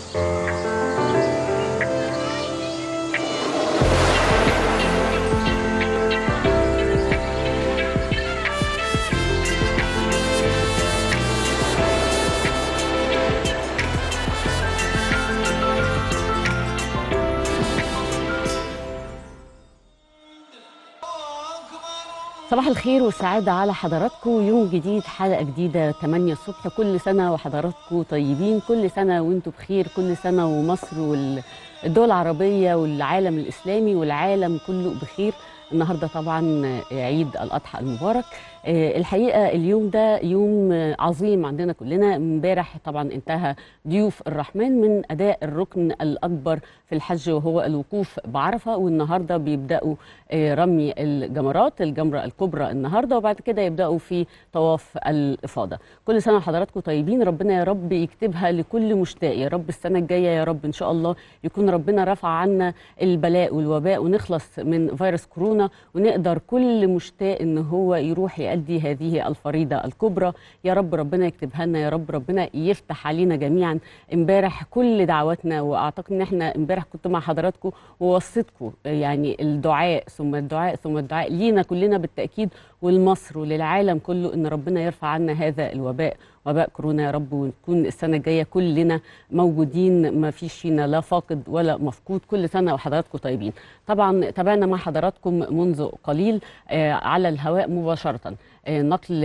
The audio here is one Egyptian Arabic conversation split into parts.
صباح الخير والسعادة على حضراتكم يوم جديد حلقة جديدة 8 الصبح كل سنة وحضراتكم طيبين كل سنة وانتم بخير كل سنة ومصر والدول العربية والعالم الإسلامي والعالم كله بخير النهاردة طبعا عيد الأضحى المبارك آه، الحقيقة اليوم ده يوم آه، عظيم عندنا كلنا امبارح طبعا انتهى ضيوف الرحمن من أداء الركن الأكبر في الحج وهو الوقوف بعرفة والنهاردة بيبدأوا آه، رمي الجمرات الجمرة الكبرى النهاردة وبعد كده يبدأوا في طواف الإفاضة كل سنة وحضراتكم طيبين ربنا يا رب يكتبها لكل مشتاق يا رب السنة الجاية يا رب إن شاء الله يكون ربنا رفع عنا البلاء والوباء ونخلص من فيروس كورونا ونقدر كل مشتاق إن هو يروح يؤدي هذه الفريضة الكبرى يا رب ربنا يكتبها لنا يا رب ربنا يفتح علينا جميعا امبارح كل دعواتنا واعتقد ان احنا امبارح كنت مع حضراتكم ووصيتكم يعني الدعاء ثم الدعاء ثم الدعاء لينا كلنا بالتاكيد ولمصر وللعالم كله ان ربنا يرفع عنا هذا الوباء وباء كورونا يا رب ونكون السنه الجايه كلنا موجودين ما فيش فينا لا فاقد ولا مفقود كل سنه وحضراتكم طيبين طبعا تابعنا مع حضراتكم منذ قليل آه، على الهواء مباشره آه، نقل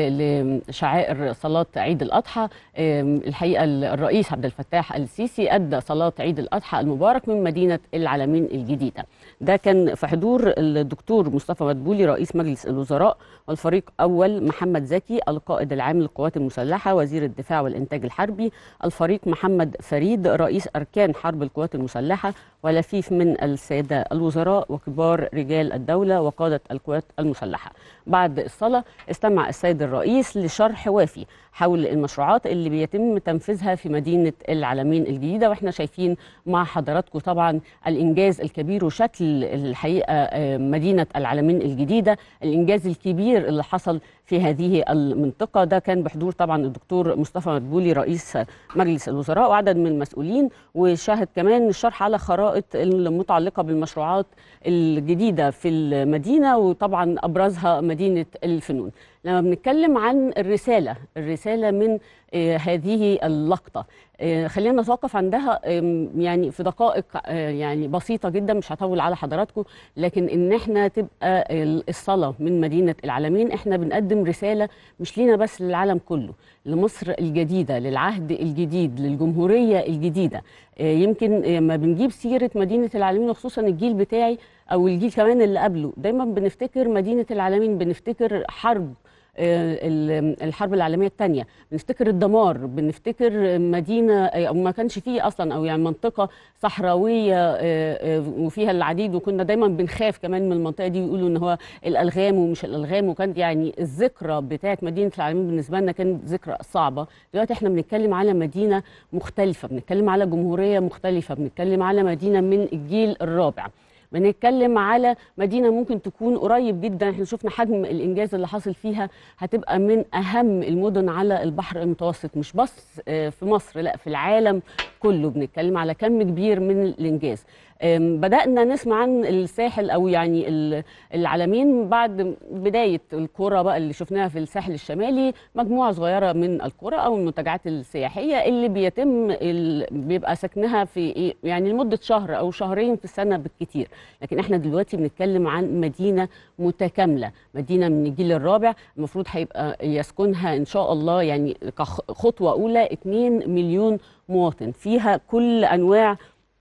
لشعائر صلاة عيد الأضحى آه، الحقيقة الرئيس عبد الفتاح السيسي أدى صلاة عيد الأضحى المبارك من مدينة العلمين الجديدة ده كان في حضور الدكتور مصطفى مدبولي رئيس مجلس الوزراء والفريق أول محمد زكي القائد العام للقوات المسلحة وزير الدفاع والإنتاج الحربي الفريق محمد فريد رئيس أركان حرب القوات المسلحة ولفيف من السادة الوزراء وكبار رجال الدولة وقادة القوات المسلحة بعد الصلاة استمع السيد الرئيس لشرح وافي حول المشروعات اللي بيتم تنفيذها في مدينة العلمين الجديدة واحنا شايفين مع حضراتكم طبعا الإنجاز الكبير وشكل الحقيقة آه، مدينة العلمين الجديدة الإنجاز الكبير اللي حصل في هذه المنطقة ده كان بحضور طبعا الدكتور مصطفى مدبولي رئيس مجلس الوزراء وعدد من المسؤولين وشاهد كمان الشرح على خرائط المتعلقة بالمشروعات الجديدة في المدينة وطبعا أبرزها مدينة الفنون لما بنتكلم عن الرسالة الرسالة من آه، هذه اللقطة آه، خلينا نتوقف عندها آم، يعني في دقائق آه، يعني بسيطة جدا مش هطول على حضراتكم لكن ان احنا تبقى الصلاة من مدينة العالمين احنا بنقدم رسالة مش لينا بس للعالم كله لمصر الجديدة للعهد الجديد للجمهورية الجديدة آه، يمكن آه، ما بنجيب سيرة مدينة العالمين وخصوصا الجيل بتاعي او الجيل كمان اللي قبله دايما بنفتكر مدينة العالمين بنفتكر حرب آه، ال- الحرب العالميه الثانيه بنفتكر الدمار بنفتكر مدينه آه، او ما كانش فيه اصلا او يعني منطقه صحراويه آه، آه، وفيها العديد وكنا دايما بنخاف كمان من المنطقه دي ويقولوا ان هو الالغام ومش الالغام وكانت يعني الذكرى بتاعت مدينه العالمين بالنسبه لنا كانت ذكرى صعبه دلوقتي احنا بنتكلم على مدينه مختلفه بنتكلم على جمهوريه مختلفه بنتكلم على مدينه من الجيل الرابع بنتكلم على مدينه ممكن تكون قريب جدا احنا شفنا حجم الانجاز اللي حاصل فيها هتبقى من اهم المدن على البحر المتوسط مش بس آه، في مصر لا في العالم كله بنتكلم على كم كبير من الانجاز آم، بدأنا نسمع عن الساحل أو يعني ال- العلمين بعد بداية القرى بقى اللي شفناها في الساحل الشمالي مجموعة صغيرة من القرى أو المنتجعات السياحية اللي بيتم ال... بيبقى سكنها في إيه؟ يعني لمدة شهر أو شهرين في السنة بالكتير لكن احنا دلوقتي بنتكلم عن مدينة متكاملة مدينة من الجيل الرابع المفروض هيبقى يسكنها إن شاء الله يعني كخطوة أولى 2 مليون مواطن فيها كل أنواع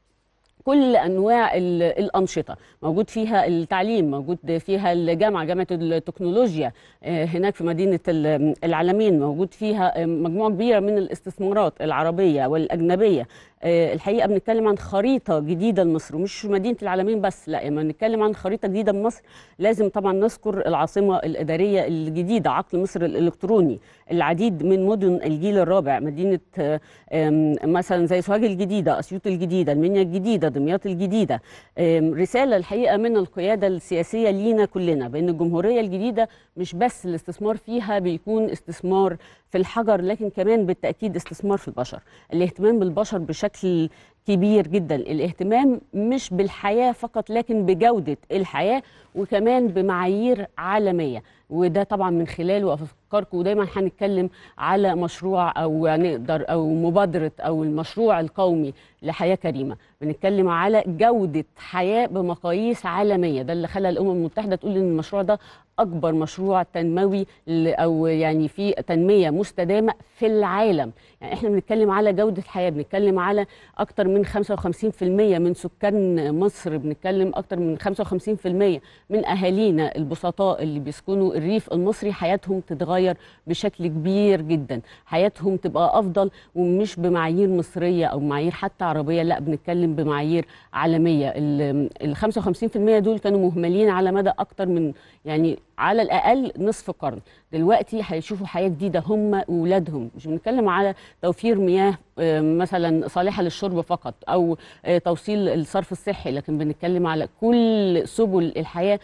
كل انواع ال- الانشطه موجود فيها التعليم موجود فيها الجامعه جامعه التكنولوجيا آه، هناك في مدينه ال- العلمين موجود فيها آه، مجموعه كبيره من الاستثمارات العربيه والاجنبيه آه، الحقيقه بنتكلم عن خريطه جديده لمصر ومش مدينه العلمين بس لا لما نتكلم عن خريطه جديده لمصر لازم طبعا نذكر العاصمه الاداريه الجديده عقل مصر الالكتروني العديد من مدن الجيل الرابع مدينه آه، آم، مثلا زي سوهاج الجديده اسيوط الجديده المنيا الجديده دمياط الجديده آم، رساله الحقيقه من القياده السياسيه لينا كلنا بان الجمهوريه الجديده مش بس الاستثمار فيها بيكون استثمار في الحجر لكن كمان بالتاكيد استثمار في البشر الاهتمام بالبشر بشكل كبير جدا الاهتمام مش بالحياه فقط لكن بجوده الحياه وكمان بمعايير عالميه وده طبعا من خلاله افكاركم ودايما هنتكلم على مشروع او نقدر او مبادره او المشروع القومي لحياه كريمه بنتكلم على جوده حياه بمقاييس عالميه ده اللي خلى الامم المتحده تقول ان المشروع ده اكبر مشروع تنموي او يعني في تنميه مستدامه في العالم يعني احنا بنتكلم على جوده حياه بنتكلم على اكتر من 55% من سكان مصر بنتكلم اكتر من 55% من اهالينا البسطاء اللي بيسكنوا الريف المصري حياتهم تتغير بشكل كبير جدا حياتهم تبقى افضل ومش بمعايير مصريه او معايير حتى عربيه لا بنتكلم بمعايير عالميه ال 55% دول كانوا مهملين على مدى اكتر من يعني على الاقل نصف قرن دلوقتي هيشوفوا حياه جديده هم واولادهم مش بنتكلم على توفير مياه مثلا صالحه للشرب فقط او توصيل الصرف الصحي لكن بنتكلم على كل سبل الحياه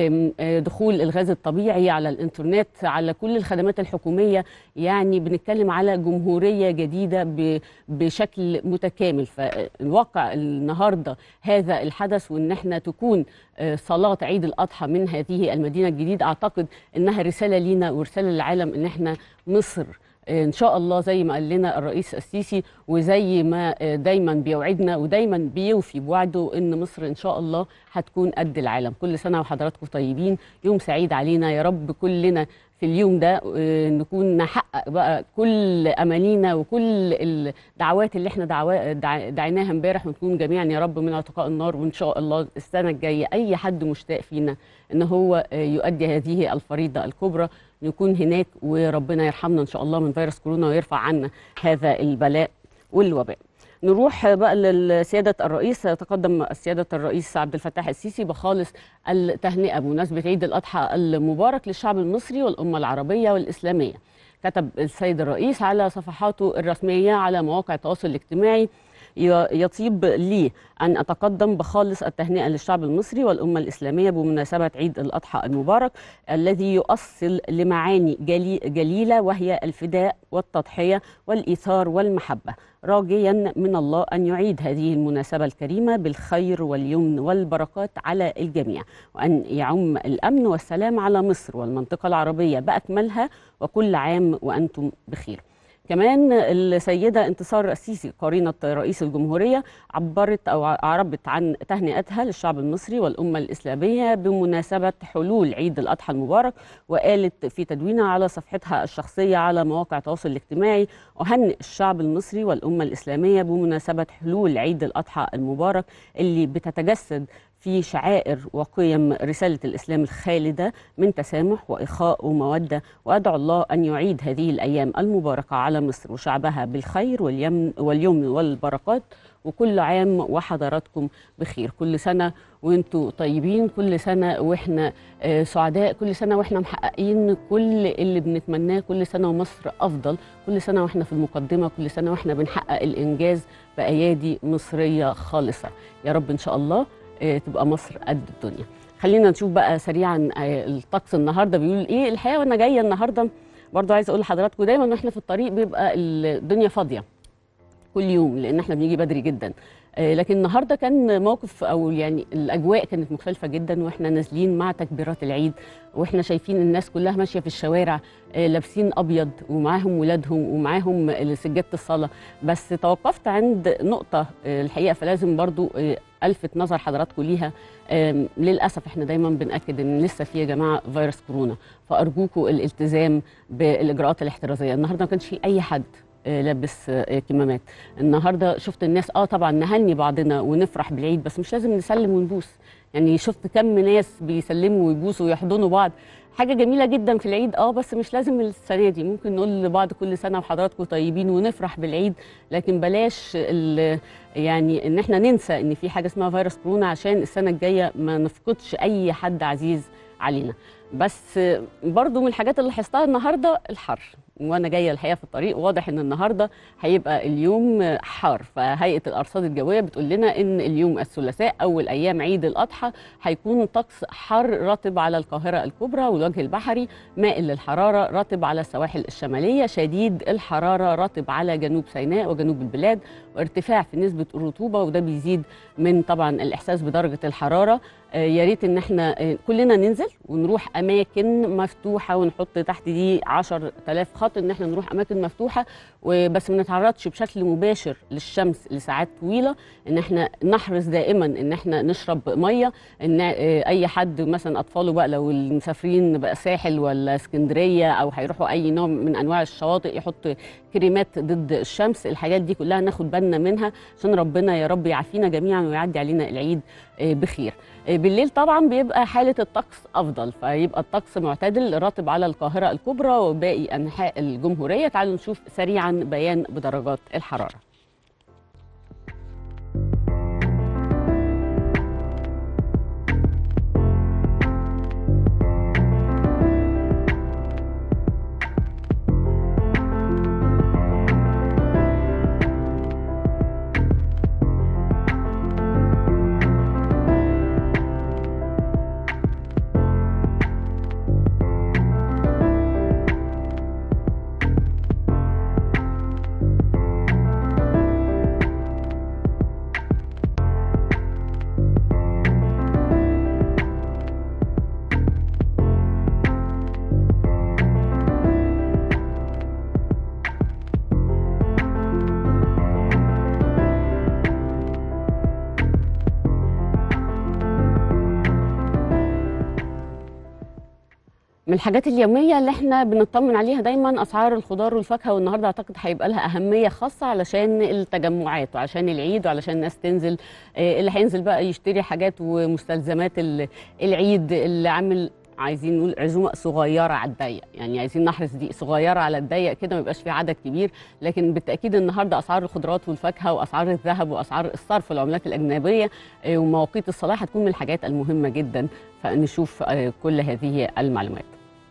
دخول الغاز الطبيعي على الانترنت على كل الخدمات الحكوميه يعني بنتكلم على جمهوريه جديده بشكل متكامل فالواقع النهارده هذا الحدث وان احنا تكون صلاه عيد الاضحى من هذه المدينه الجديده اعتقد انها رساله لينا ورساله للعالم ان احنا مصر ان شاء الله زي ما قال لنا الرئيس السيسي وزي ما دايما بيوعدنا ودايما بيوفي بوعده ان مصر ان شاء الله هتكون قد العالم كل سنه وحضراتكم طيبين يوم سعيد علينا يا رب كلنا في اليوم ده نكون نحقق بقى كل امانينا وكل الدعوات اللي احنا دعيناها امبارح ونكون جميعا يا رب من عتقاء النار وان شاء الله السنه الجايه اي حد مشتاق فينا ان هو يؤدي هذه الفريضه الكبرى نكون هناك وربنا يرحمنا ان شاء الله من فيروس كورونا ويرفع عنا هذا البلاء والوباء نروح بقى لسيادة الرئيس تقدم سيادة الرئيس عبد الفتاح السيسي بخالص التهنئة بمناسبة عيد الأضحى المبارك للشعب المصري والأمة العربية والإسلامية كتب السيد الرئيس على صفحاته الرسمية على مواقع التواصل الاجتماعي يطيب لي أن أتقدم بخالص التهنئة للشعب المصري والأمة الإسلامية بمناسبة عيد الأضحى المبارك الذي يؤصل لمعاني جلي جليلة وهي الفداء والتضحية والإيثار والمحبة راجيا من الله أن يعيد هذه المناسبة الكريمة بالخير واليمن والبركات على الجميع وأن يعم الأمن والسلام على مصر والمنطقة العربية بأكملها وكل عام وأنتم بخير كمان السيدة انتصار السيسي قرينة رئيس الجمهورية عبرت أو عربت عن تهنئتها للشعب المصري والأمة الإسلامية بمناسبة حلول عيد الأضحى المبارك وقالت في تدوينها على صفحتها الشخصية على مواقع التواصل الاجتماعي أهنئ الشعب المصري والأمة الإسلامية بمناسبة حلول عيد الأضحى المبارك اللي بتتجسد في شعائر وقيم رسالة الإسلام الخالدة من تسامح وإخاء ومودة وأدعو الله أن يعيد هذه الأيام المباركة على مصر وشعبها بالخير واليمن, واليمن والبركات وكل عام وحضراتكم بخير كل سنة وانتم طيبين كل سنة واحنا سعداء كل سنة واحنا محققين كل اللي بنتمناه كل سنة ومصر أفضل كل سنة واحنا في المقدمة كل سنة واحنا بنحقق الإنجاز بأيادي مصرية خالصة يا رب إن شاء الله تبقى مصر قد الدنيا خلينا نشوف بقى سريعا الطقس النهارده بيقول ايه الحقيقه وانا جايه النهارده برضو عايزه اقول لحضراتكم دايما واحنا في الطريق بيبقى الدنيا فاضيه كل يوم لان احنا بنيجي بدري جدا لكن النهارده كان موقف او يعني الاجواء كانت مختلفه جدا واحنا نازلين مع تكبيرات العيد واحنا شايفين الناس كلها ماشيه في الشوارع لابسين ابيض ومعاهم ولادهم ومعاهم سجاده الصلاه بس توقفت عند نقطه الحقيقه فلازم برضو الفت نظر حضراتكم ليها للاسف احنا دايما بناكد ان لسه في يا جماعه فيروس كورونا فارجوكم الالتزام بالاجراءات الاحترازيه النهارده ما كانش في اي حد لابس كمامات النهارده شفت الناس اه طبعا نهني بعضنا ونفرح بالعيد بس مش لازم نسلم ونبوس يعني شفت كم ناس بيسلموا ويبوسوا ويحضنوا بعض حاجه جميله جدا في العيد اه بس مش لازم السنه دي ممكن نقول لبعض كل سنه وحضراتكم طيبين ونفرح بالعيد لكن بلاش يعني ان احنا ننسى ان في حاجه اسمها فيروس كورونا عشان السنه الجايه ما نفقدش اي حد عزيز علينا بس برضو من الحاجات اللي لاحظتها النهارده الحر وانا جايه الحقيقه في الطريق واضح ان النهارده هيبقى اليوم حار فهيئه الارصاد الجويه بتقول لنا ان اليوم الثلاثاء اول ايام عيد الاضحى هيكون طقس حر رطب على القاهره الكبرى والوجه البحري مائل للحراره رطب على السواحل الشماليه شديد الحراره رطب على جنوب سيناء وجنوب البلاد وارتفاع في نسبه الرطوبه وده بيزيد من طبعا الاحساس بدرجه الحراره آه، يا ريت ان احنا آه، كلنا ننزل ونروح اماكن مفتوحه ونحط تحت دي 10000 خط ان احنا نروح اماكن مفتوحه وبس ما نتعرضش بشكل مباشر للشمس لساعات طويله ان احنا نحرص دائما ان احنا نشرب ميه ان آه، اي حد مثلا اطفاله بقى لو المسافرين بقى ساحل ولا اسكندريه او هيروحوا اي نوع من انواع الشواطئ يحط كريمات ضد الشمس الحاجات دي كلها ناخد بالنا منها عشان ربنا يا رب يعافينا جميعا ويعدي علينا العيد آه، بخير آه، بالليل طبعا بيبقى حاله الطقس افضل فيبقى الطقس معتدل راتب على القاهره الكبرى وباقي انحاء الجمهوريه تعالوا نشوف سريعا بيان بدرجات الحراره من الحاجات اليوميه اللي احنا بنطمن عليها دايما اسعار الخضار والفاكهه والنهارده اعتقد هيبقى لها اهميه خاصه علشان التجمعات وعشان العيد وعلشان الناس تنزل آه، اللي هينزل بقى يشتري حاجات ومستلزمات ال- العيد اللي عامل عايزين نقول عزومه صغيره على الضيق يعني عايزين نحرص دي صغيره على الضيق كده ما يبقاش في عدد كبير لكن بالتاكيد النهارده اسعار الخضروات والفاكهه واسعار الذهب واسعار الصرف والعملات الاجنبيه آه، ومواقيت الصلاه هتكون من الحاجات المهمه جدا فنشوف آه، كل هذه المعلومات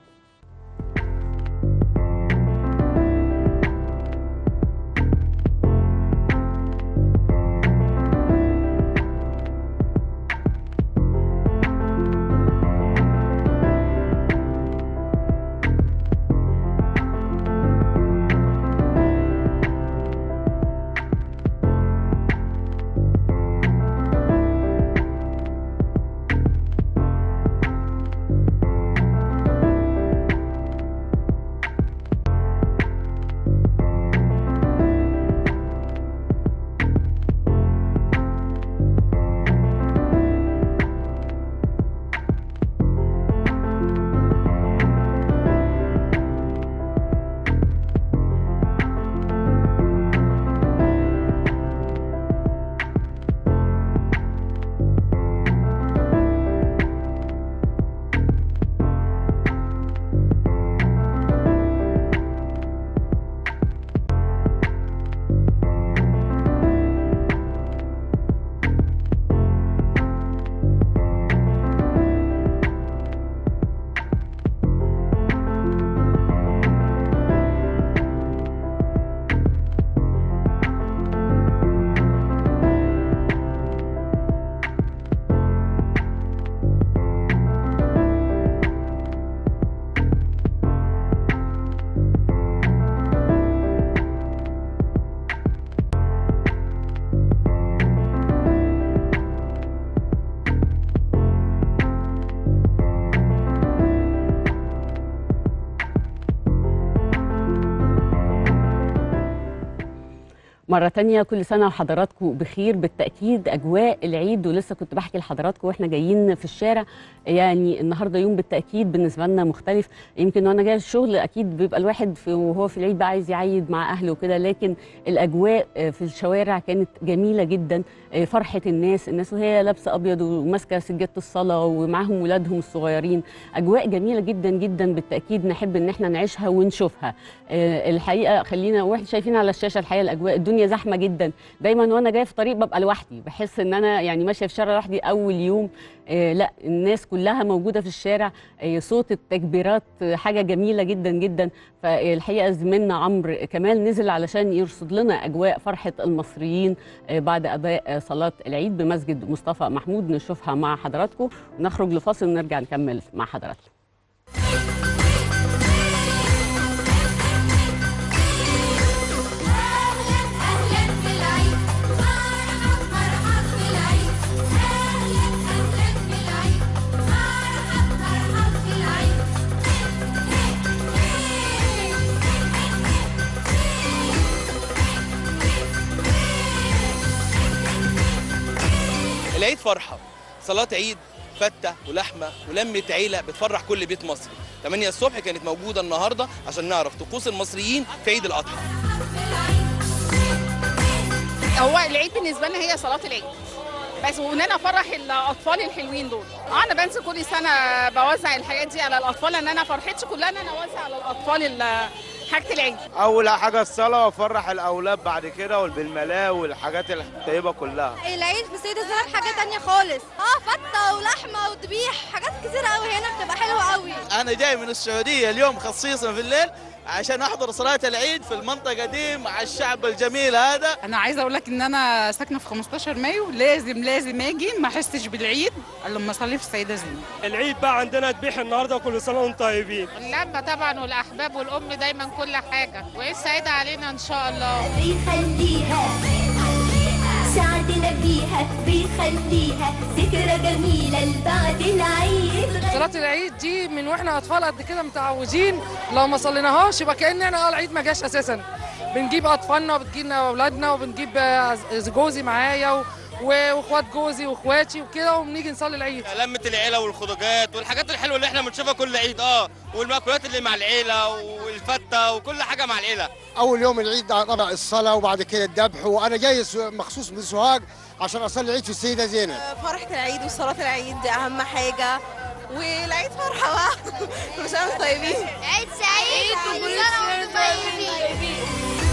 مرة تانية كل سنة وحضراتكم بخير بالتأكيد أجواء العيد ولسه كنت بحكي لحضراتكم وإحنا جايين في الشارع يعني النهاردة يوم بالتأكيد بالنسبة لنا مختلف يمكن وأنا جاي الشغل أكيد بيبقى الواحد في وهو في العيد بقى عايز يعيد مع أهله وكده لكن الأجواء في الشوارع كانت جميلة جدا فرحة الناس الناس وهي لابسة أبيض وماسكة سجادة الصلاة ومعاهم ولادهم الصغيرين أجواء جميلة جدا جدا بالتأكيد نحب إن إحنا نعيشها ونشوفها الحقيقة خلينا واحنا شايفين على الشاشة الحقيقة الأجواء الدنيا الدنيا زحمه جدا دايما وانا جايه في طريق ببقى لوحدي بحس ان انا يعني ماشيه في الشارع لوحدي اول يوم آه لا الناس كلها موجوده في الشارع آه صوت التكبيرات آه حاجه جميله جدا جدا فالحقيقه زميلنا عمرو كمال نزل علشان يرصد لنا اجواء فرحه المصريين آه بعد اداء آه صلاه العيد بمسجد مصطفى محمود نشوفها مع حضراتكم ونخرج لفاصل ونرجع نكمل مع حضراتكم أهلا أهلا بالعيد مرحب مرحب بالعيد أهلا أهلا بالعيد مرحب مرحب بالعيد العيد فرحة صلاة عيد فتة ولحمة ولمة عيلة بتفرح كل بيت مصري 8 الصبح كانت موجودة النهاردة عشان نعرف طقوس المصريين في عيد الأضحى هو العيد بالنسبه لنا هي صلاه العيد بس وان انا افرح الاطفال الحلوين دول اه انا بنزل كل سنه بوزع الحاجات دي على الاطفال لان انا فرحتي كلها ان انا اوزع على الاطفال ال- حاجه العيد اول حاجه الصلاه وافرح الاولاد بعد كده والبالملاء والحاجات الطيبه كلها العيد في سيدة زينب حاجة تانية خالص اه فتة ولحمة وذبيح حاجات كتير قوي هنا بتبقى حلوة قوي انا جاي من السعوديه اليوم خصيصا في الليل عشان احضر صلاه العيد في المنطقه دي مع الشعب الجميل هذا انا عايزه اقول لك ان انا ساكنه في 15 مايو لازم لازم اجي ما احسش بالعيد الا لما اصلي في السيده زينب العيد بقى عندنا ذبيح النهارده وكل سنه وانتم طيبين اللمة طبعا والأحباب والأم دايما كل حاجة وإيه سعيدة علينا إن شاء الله بيخليها سعدنا بيها بيخليها ذكرى جميلة لبعد العيد صلاة العيد دي من واحنا اطفال قد كده متعودين لو ما صليناهاش يبقى كأن احنا اه العيد ما جاش اساسا بنجيب اطفالنا وبتجينا اولادنا وبنجيب آه، جوزي معايا و- و- واخوات جوزي واخواتي وكده وبنيجي نصلي العيد لمة العيلة والخروجات والحاجات الحلوة اللي احنا بنشوفها كل عيد اه والمأكولات اللي مع العيلة والفتة وكل حاجة مع العيلة اول يوم العيد طبعا الصلاه وبعد كده الذبح وانا جاي سو- مخصوص من سوهاج عشان اصلي العيد في السيده زينب فرحة العيد وصلاة العيد دي أهم حاجة والعيد فرحة بقى كل سنة وانتم طيبين عيد سعيد وكل سنة وانتم طيبين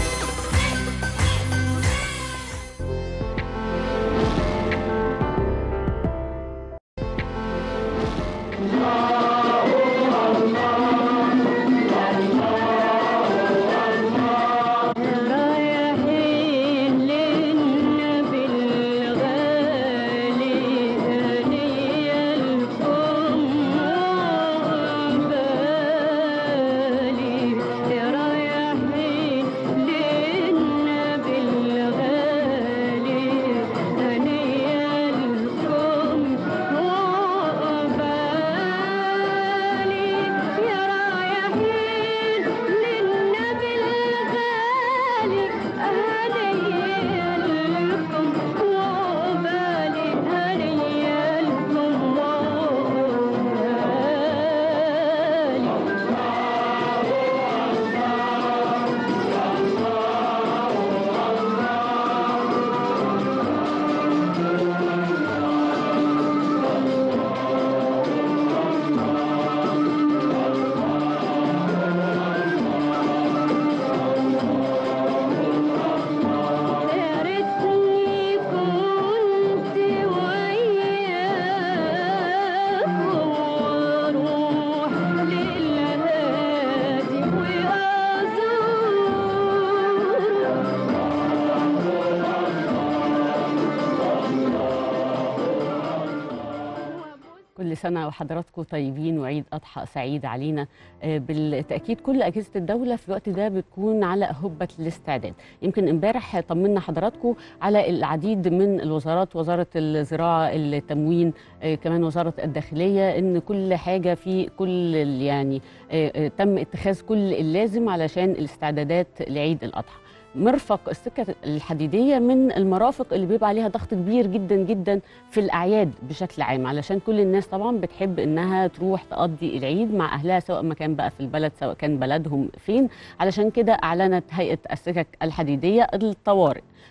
كل سنة وحضراتكم طيبين وعيد أضحى سعيد علينا آه، بالتأكيد كل أجهزة الدولة في الوقت ده بتكون على هبة الاستعداد يمكن امبارح طمنا حضراتكم على العديد من الوزارات وزارة الزراعة التموين آه، كمان وزارة الداخلية إن كل حاجة في كل ال- يعني آه، آه، تم اتخاذ كل اللازم علشان الاستعدادات لعيد الأضحى مرفق السكة الحديدية من المرافق اللي بيبقى عليها ضغط كبير جدا جدا في الأعياد بشكل عام علشان كل الناس طبعا بتحب إنها تروح تقضي العيد مع أهلها سواء ما كان بقى في البلد سواء كان بلدهم فين علشان كده أعلنت هيئة السكك الحديدية الطوارئ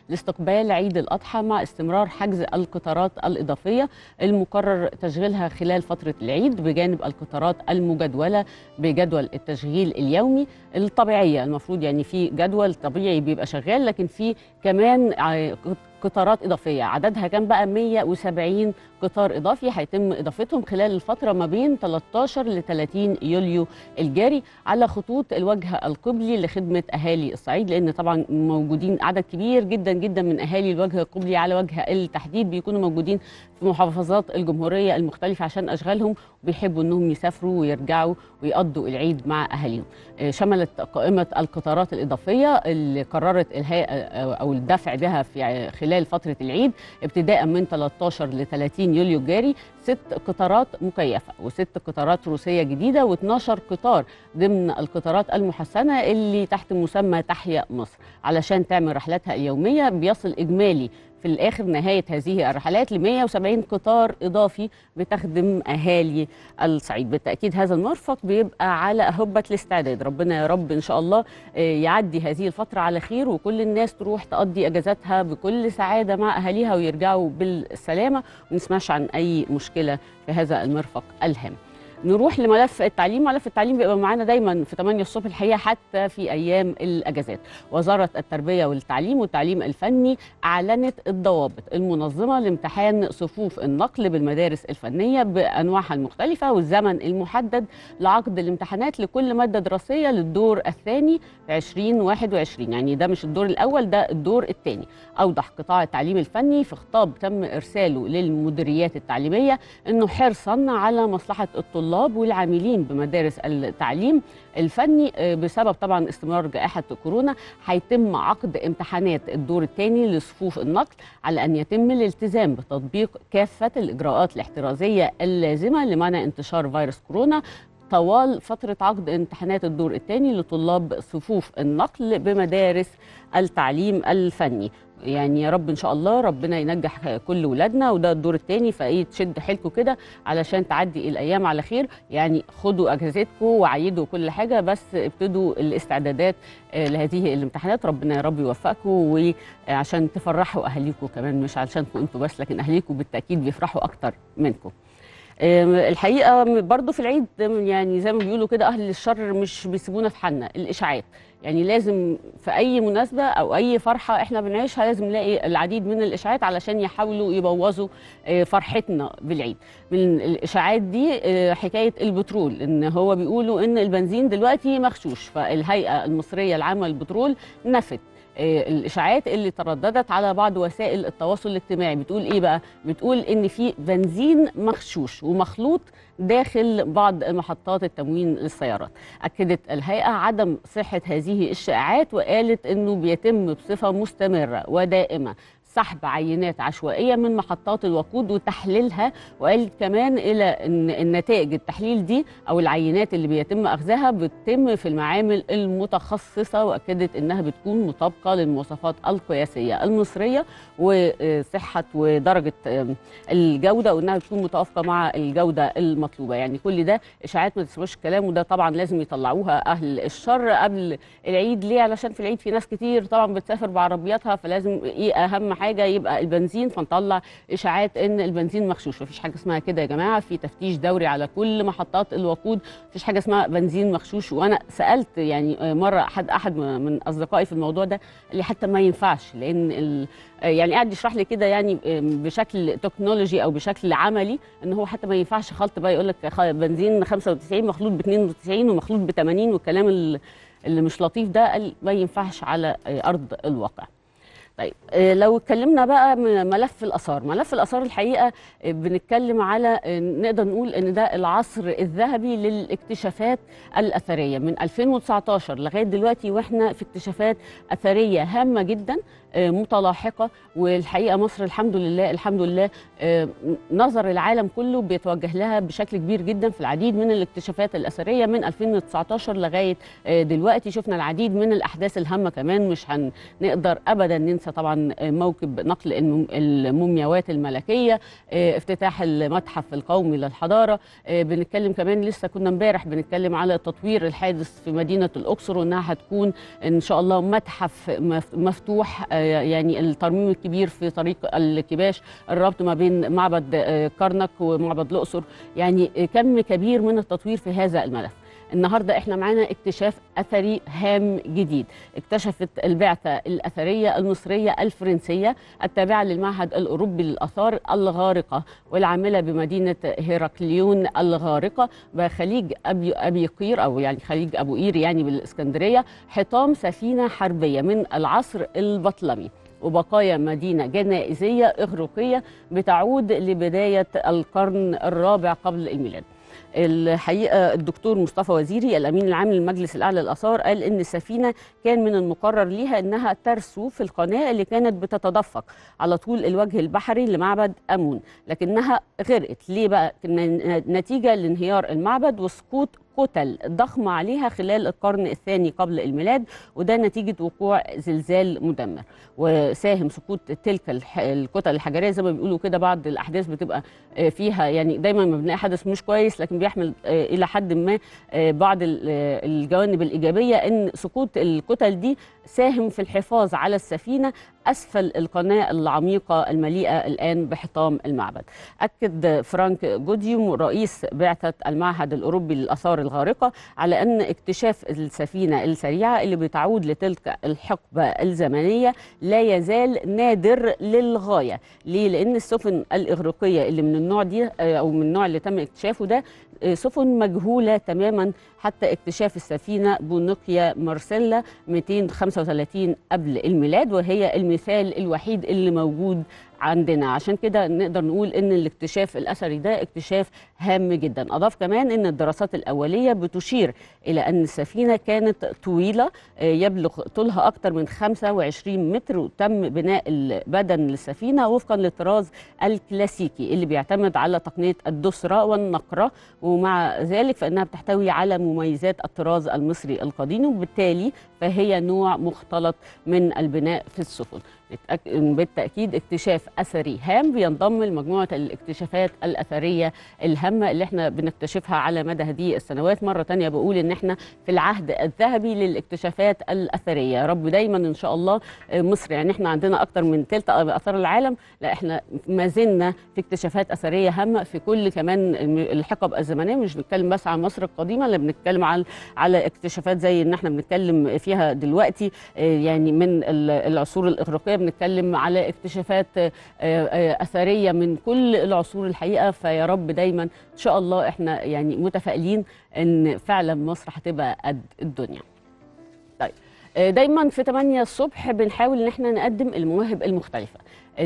لاستقبال عيد الاضحى مع استمرار حجز القطارات الاضافيه المقرر تشغيلها خلال فتره العيد بجانب القطارات المجدوله بجدول التشغيل اليومي الطبيعيه المفروض يعني في جدول طبيعي بيبقى شغال لكن في كمان ع- قطارات اضافيه عددها كان بقى 170 قطار اضافي هيتم اضافتهم خلال الفتره ما بين 13 ل 30 يوليو الجاري على خطوط الوجه القبلي لخدمه اهالي الصعيد لان طبعا موجودين عدد كبير جدا جدا من اهالي الوجه القبلي على وجه التحديد بيكونوا موجودين في محافظات الجمهوريه المختلفه عشان اشغالهم وبيحبوا انهم يسافروا ويرجعوا ويقضوا العيد مع اهاليهم آه، شملت قائمه القطارات الاضافيه اللي قررت الهيئه آه، او الدفع بها في ع- خلال فتره العيد ابتداء من 13 ل 30 يوليو الجاري ست قطارات مكيفه وست قطارات روسيه جديده و12 قطار ضمن القطارات المحسنه اللي تحت مسمى تحيا مصر علشان تعمل رحلاتها اليوميه بيصل اجمالي في الاخر نهايه هذه الرحلات ل 170 قطار اضافي بتخدم اهالي الصعيد بالتاكيد هذا المرفق بيبقى على هبه الاستعداد ربنا يا رب ان شاء الله آه، يعدي هذه الفتره على خير وكل الناس تروح تقضي اجازاتها بكل سعاده مع اهاليها ويرجعوا بالسلامه وما نسمعش عن اي مشكله في هذا المرفق الهام نروح لملف التعليم ملف التعليم بيبقى معانا دايما في 8 الصبح الحقيقه حتى في ايام الاجازات وزاره التربيه والتعليم والتعليم الفني اعلنت الضوابط المنظمه لامتحان صفوف النقل بالمدارس الفنيه بانواعها المختلفه والزمن المحدد لعقد الامتحانات لكل ماده دراسيه للدور الثاني في 2021 يعني ده مش الدور الاول ده الدور الثاني اوضح قطاع التعليم الفني في خطاب تم ارساله للمديريات التعليميه انه حرصا على مصلحه الطلاب والعاملين بمدارس التعليم الفني آه، بسبب طبعا استمرار جائحه كورونا هيتم عقد امتحانات الدور الثاني لصفوف النقل على ان يتم الالتزام بتطبيق كافه الاجراءات الاحترازيه اللازمه لمنع انتشار فيروس كورونا طوال فترة عقد امتحانات الدور الثاني لطلاب صفوف النقل بمدارس التعليم الفني يعني يا رب ان شاء الله ربنا ينجح كل ولادنا وده الدور الثاني فايه تشد حيلكم كده علشان تعدي الايام على خير يعني خدوا اجازتكم وعيدوا كل حاجه بس ابتدوا الاستعدادات آه، لهذه الامتحانات ربنا يا رب يوفقكم وعشان تفرحوا اهاليكم كمان مش علشانكم انتوا بس لكن اهاليكم بالتاكيد بيفرحوا اكتر منكم آم، الحقيقه برضو في العيد يعني زي ما بيقولوا كده اهل الشر مش بيسيبونا في حالنا الاشاعات يعني لازم في اي مناسبه او اي فرحه احنا بنعيشها لازم نلاقي العديد من الاشاعات علشان يحاولوا يبوظوا آه، فرحتنا بالعيد من الاشاعات دي آه، حكايه البترول ان هو بيقولوا ان البنزين دلوقتي مغشوش فالهيئه المصريه العامه للبترول نفت آه، الاشاعات اللي ترددت على بعض وسائل التواصل الاجتماعي بتقول ايه بقى بتقول ان في بنزين مغشوش ومخلوط داخل بعض محطات التموين للسيارات اكدت الهيئه عدم صحه هذه الشائعات وقالت انه بيتم بصفه مستمره ودائمه سحب عينات عشوائيه من محطات الوقود وتحليلها وقالت كمان الى ان النتائج التحليل دي او العينات اللي بيتم اخذها بتتم في المعامل المتخصصه واكدت انها بتكون مطابقه للمواصفات القياسيه المصريه وصحه ودرجه آم، الجوده وانها تكون متوافقه مع الجوده المطلوبه يعني كل ده اشاعات ما تسمعوش الكلام وده طبعا لازم يطلعوها اهل الشر قبل العيد ليه علشان في العيد في ناس كتير طبعا بتسافر بعربياتها فلازم ايه اهم حاجه يبقى البنزين فنطلع اشاعات ان البنزين مغشوش مفيش حاجه اسمها كده يا جماعه في تفتيش دوري على كل محطات الوقود مفيش حاجه اسمها بنزين مغشوش وانا سالت يعني آه، مره احد احد من اصدقائي في الموضوع ده قال لي حتى ما ينفعش لان ال آه، يعني قاعد يشرح لي كده يعني آه، بشكل تكنولوجي او بشكل عملي ان هو حتى ما ينفعش خلط بقى يقول لك خ- بنزين 95 مخلوط ب 92 ومخلوط ب 80 والكلام ال- اللي مش لطيف ده قال ما ينفعش على آه، ارض الواقع طيب آه، لو اتكلمنا بقى من ملف الاثار ملف الاثار الحقيقه آه، بنتكلم على آه، نقدر نقول ان ده العصر الذهبي للاكتشافات الاثريه من 2019 لغايه دلوقتي واحنا في اكتشافات اثريه هامه جدا آه، متلاحقه والحقيقه مصر الحمد لله الحمد لله آه، نظر العالم كله بيتوجه لها بشكل كبير جدا في العديد من الاكتشافات الاثريه من 2019 لغايه آه، دلوقتي شفنا العديد من الاحداث الهامه كمان مش هنقدر ابدا ننسى طبعا آه، موكب نقل الم- المومياوات الملكيه آه، افتتاح المتحف القومي للحضاره آه، بنتكلم كمان لسه كنا امبارح بنتكلم على التطوير الحادث في مدينه الاقصر وانها هتكون ان شاء الله متحف مف- مفتوح آه، آه، يعني الترميم الكبير في طريق الكباش الربط ما بين معبد آه، كرنك ومعبد الاقصر يعني آه، كم كبير من التطوير في هذا الملف النهارده احنا معانا اكتشاف اثري هام جديد اكتشفت البعثه الاثريه المصريه الفرنسيه التابعه للمعهد الاوروبي للاثار الغارقه والعامله بمدينه هيراكليون الغارقه بخليج ابي ابي قير او يعني خليج ابو قير يعني بالاسكندريه حطام سفينه حربيه من العصر البطلمي وبقايا مدينة جنائزية إغريقية بتعود لبداية القرن الرابع قبل الميلاد الحقيقه الدكتور مصطفى وزيري الامين العام للمجلس الاعلى للاثار قال ان السفينه كان من المقرر ليها انها ترسو في القناه اللي كانت بتتدفق على طول الوجه البحري لمعبد امون لكنها غرقت ليه بقى كان نتيجه لانهيار المعبد وسقوط كتل ضخمة عليها خلال القرن الثاني قبل الميلاد وده نتيجة وقوع زلزال مدمر وساهم سقوط تلك الح- الكتل الحجرية زي ما بيقولوا كده بعض الأحداث بتبقى آه، فيها يعني دايما ما بنلاقي حدث مش كويس لكن بيحمل آه، إلى حد ما آه، بعض ال- آه، الجوانب الإيجابية إن سقوط الكتل دي ساهم في الحفاظ على السفينة أسفل القناة العميقة المليئة الآن بحطام المعبد أكد فرانك جوديوم رئيس بعثة المعهد الأوروبي للآثار الغارقة على أن اكتشاف السفينة السريعة اللي بتعود لتلك الحقبة الزمنية لا يزال نادر للغاية ليه؟ لأن السفن الإغريقية اللي من النوع دي آه، أو من النوع اللي تم اكتشافه ده آه، سفن مجهولة تماما حتى اكتشاف السفينة بونقيا مارسيلا 235 قبل الميلاد وهي المثال الوحيد اللي موجود عندنا عشان كده نقدر نقول ان الاكتشاف الاثري ده اكتشاف هام جدا اضاف كمان ان الدراسات الاوليه بتشير الى ان السفينه كانت طويله آه، يبلغ طولها اكثر من 25 متر وتم بناء البدن للسفينه وفقا للطراز الكلاسيكي اللي بيعتمد على تقنيه الدسره والنقره ومع ذلك فانها بتحتوي على مميزات الطراز المصري القديم وبالتالي فهي نوع مختلط من البناء في السفن بالتأك- بالتاكيد اكتشاف اثري هام بينضم لمجموعه الاكتشافات الاثريه الهامه اللي احنا بنكتشفها على مدى هذه السنوات مره تانية بقول ان احنا في العهد الذهبي للاكتشافات الاثريه يا رب دايما ان شاء الله آه، مصر يعني احنا عندنا اكتر من ثلث اثار العالم لا احنا ما زلنا في اكتشافات اثريه هامه في كل كمان الم- الحقب الزمنيه مش بنتكلم بس عن مصر القديمه لا بنتكلم على على اكتشافات زي ان احنا بنتكلم فيها دلوقتي آه، يعني من ال- العصور الاغريقيه بنتكلم على اكتشافات آه، آه، اثريه من كل العصور الحقيقه فيا رب دايما ان شاء الله احنا يعني متفائلين ان فعلا مصر هتبقى قد الدنيا. طيب آه، دايما في 8 الصبح بنحاول ان احنا نقدم المواهب المختلفه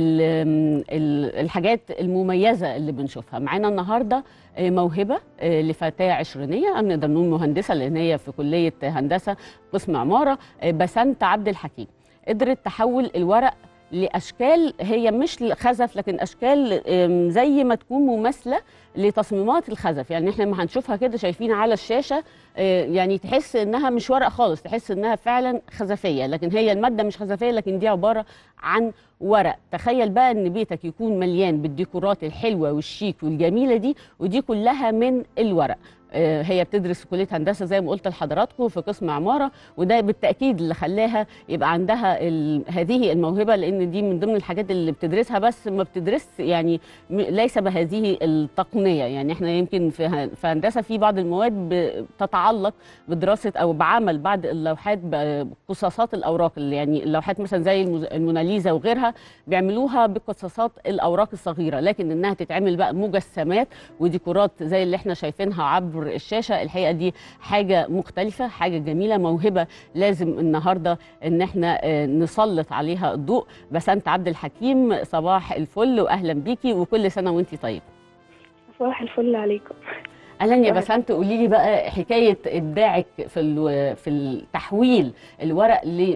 ال- ال- الحاجات المميزه اللي بنشوفها معانا النهارده آه، موهبه آه، لفتاه عشرينيه نقدر نقول مهندسه لان هي في كليه هندسه قسم عماره آه، بسنت عبد الحكيم قدرت تحول الورق لاشكال هي مش خزف لكن اشكال آم، زي ما تكون مماثله لتصميمات الخزف يعني احنا لما هنشوفها كده شايفين على الشاشه آه، يعني تحس انها مش ورق خالص تحس انها فعلا خزفيه لكن هي الماده مش خزفيه لكن دي عباره عن ورق تخيل بقى ان بيتك يكون مليان بالديكورات الحلوه والشيك والجميله دي ودي كلها من الورق آه، هي بتدرس في كليه هندسه زي ما قلت لحضراتكم في قسم عماره وده بالتاكيد اللي خلاها يبقى عندها ال... هذه الموهبه لان دي من ضمن الحاجات اللي بتدرسها بس ما بتدرس يعني م... ليس بهذه التقنيه يعني احنا يمكن في ه- في هندسه في بعض المواد بتتعلق بدراسه او بعمل بعض اللوحات بقصاصات الاوراق اللي يعني اللوحات مثلا زي المز- الموناليزا وغيرها بيعملوها بقصاصات الاوراق الصغيره لكن انها تتعمل بقى مجسمات وديكورات زي اللي احنا شايفينها عبر الشاشه الحقيقه دي حاجه مختلفه حاجه جميله موهبه لازم النهارده ان احنا آه، نسلط عليها الضوء بسنت عبد الحكيم صباح الفل واهلا بيكي وكل سنه وانت طيبه صباح الفل عليكم اهلا يا صباح بسنت قولي لي بقى حكايه ابداعك في ال- في التحويل الورق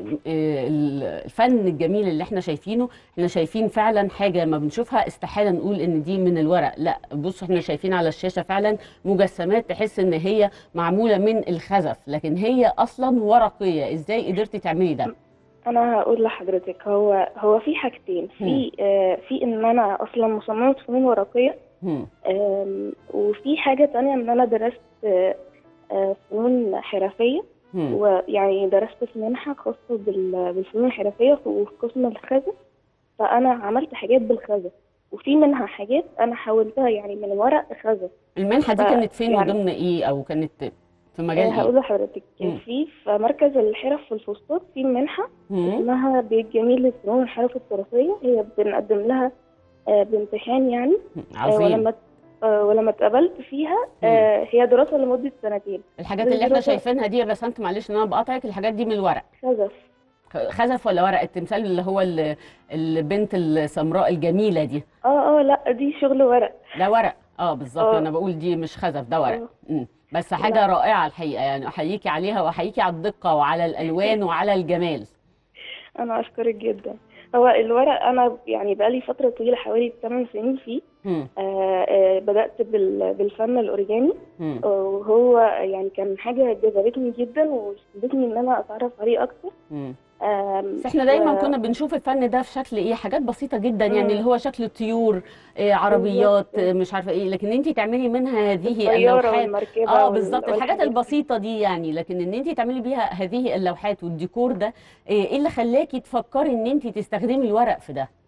للفن الجميل اللي احنا شايفينه احنا شايفين فعلا حاجه ما بنشوفها استحاله نقول ان دي من الورق لا بصوا احنا شايفين على الشاشه فعلا مجسمات تحس ان هي معموله من الخزف لكن هي اصلا ورقيه ازاي قدرتي تعملي ده انا هقول لحضرتك هو هو في حاجتين في آه في ان انا اصلا مصممه فنون ورقيه هم. آم، وفي حاجه تانية ان انا درست آه، آه، فنون حرفيه مم. ويعني درست في منحة خاصة بال- بالفنون الحرفية وفي قسم الخزف فأنا عملت حاجات بالخزف وفي منها حاجات أنا حولتها يعني من ورق خزف المنحه دي ف- كانت فين يعني- وضمن ايه او كانت في آه، مجال هقول ايه لحضرتك كان مم. في في مركز الحرف في الفسطاط في منحة مم. اسمها بيت جميل للفنون والحرف التراثية هي بنقدم لها آه، بامتحان يعني آه، عظيم ولما آه، ولما اتقبلت فيها آه، هي دراسة لمدة سنتين الحاجات اللي احنا دراسة- شايفينها دي رسمت معلش ان انا بقاطعك الحاجات دي من الورق خزف خزف ولا ورق التمثال اللي هو ال- البنت السمراء الجميله دي اه اه لا دي شغل ورق ده ورق اه بالظبط آه. انا بقول دي مش خزف ده ورق آه. مم. بس حاجه رائعه الحقيقه يعني احييكي عليها واحييكي على الدقه وعلى الالوان وعلى الجمال انا اشكرك جدا هو الورق انا يعني بقالي فترة طويلة حوالي 8 سنين فيه مم. آه، آه، بدأت بال- بالفن الأوريجامي مم. وهو يعني كان حاجة جذبتني جدا وشدتني إن أنا أتعرف عليه أكتر مم. آم، بس احنا دايما و- كنا بنشوف الفن ده في شكل ايه حاجات بسيطه جدا يعني مم. اللي هو شكل طيور إيه عربيات بالظبط. آه، مش عارفه ايه لكن انت تعملي منها هذه الطيارة اللوحات والمركبة اه وال- بالظبط الحاجات والحاجات دي. البسيطه دي يعني لكن ان انت تعملي بيها هذه اللوحات والديكور ده ايه إيه اللي خلاكي تفكري ان انت تستخدمي الورق في ده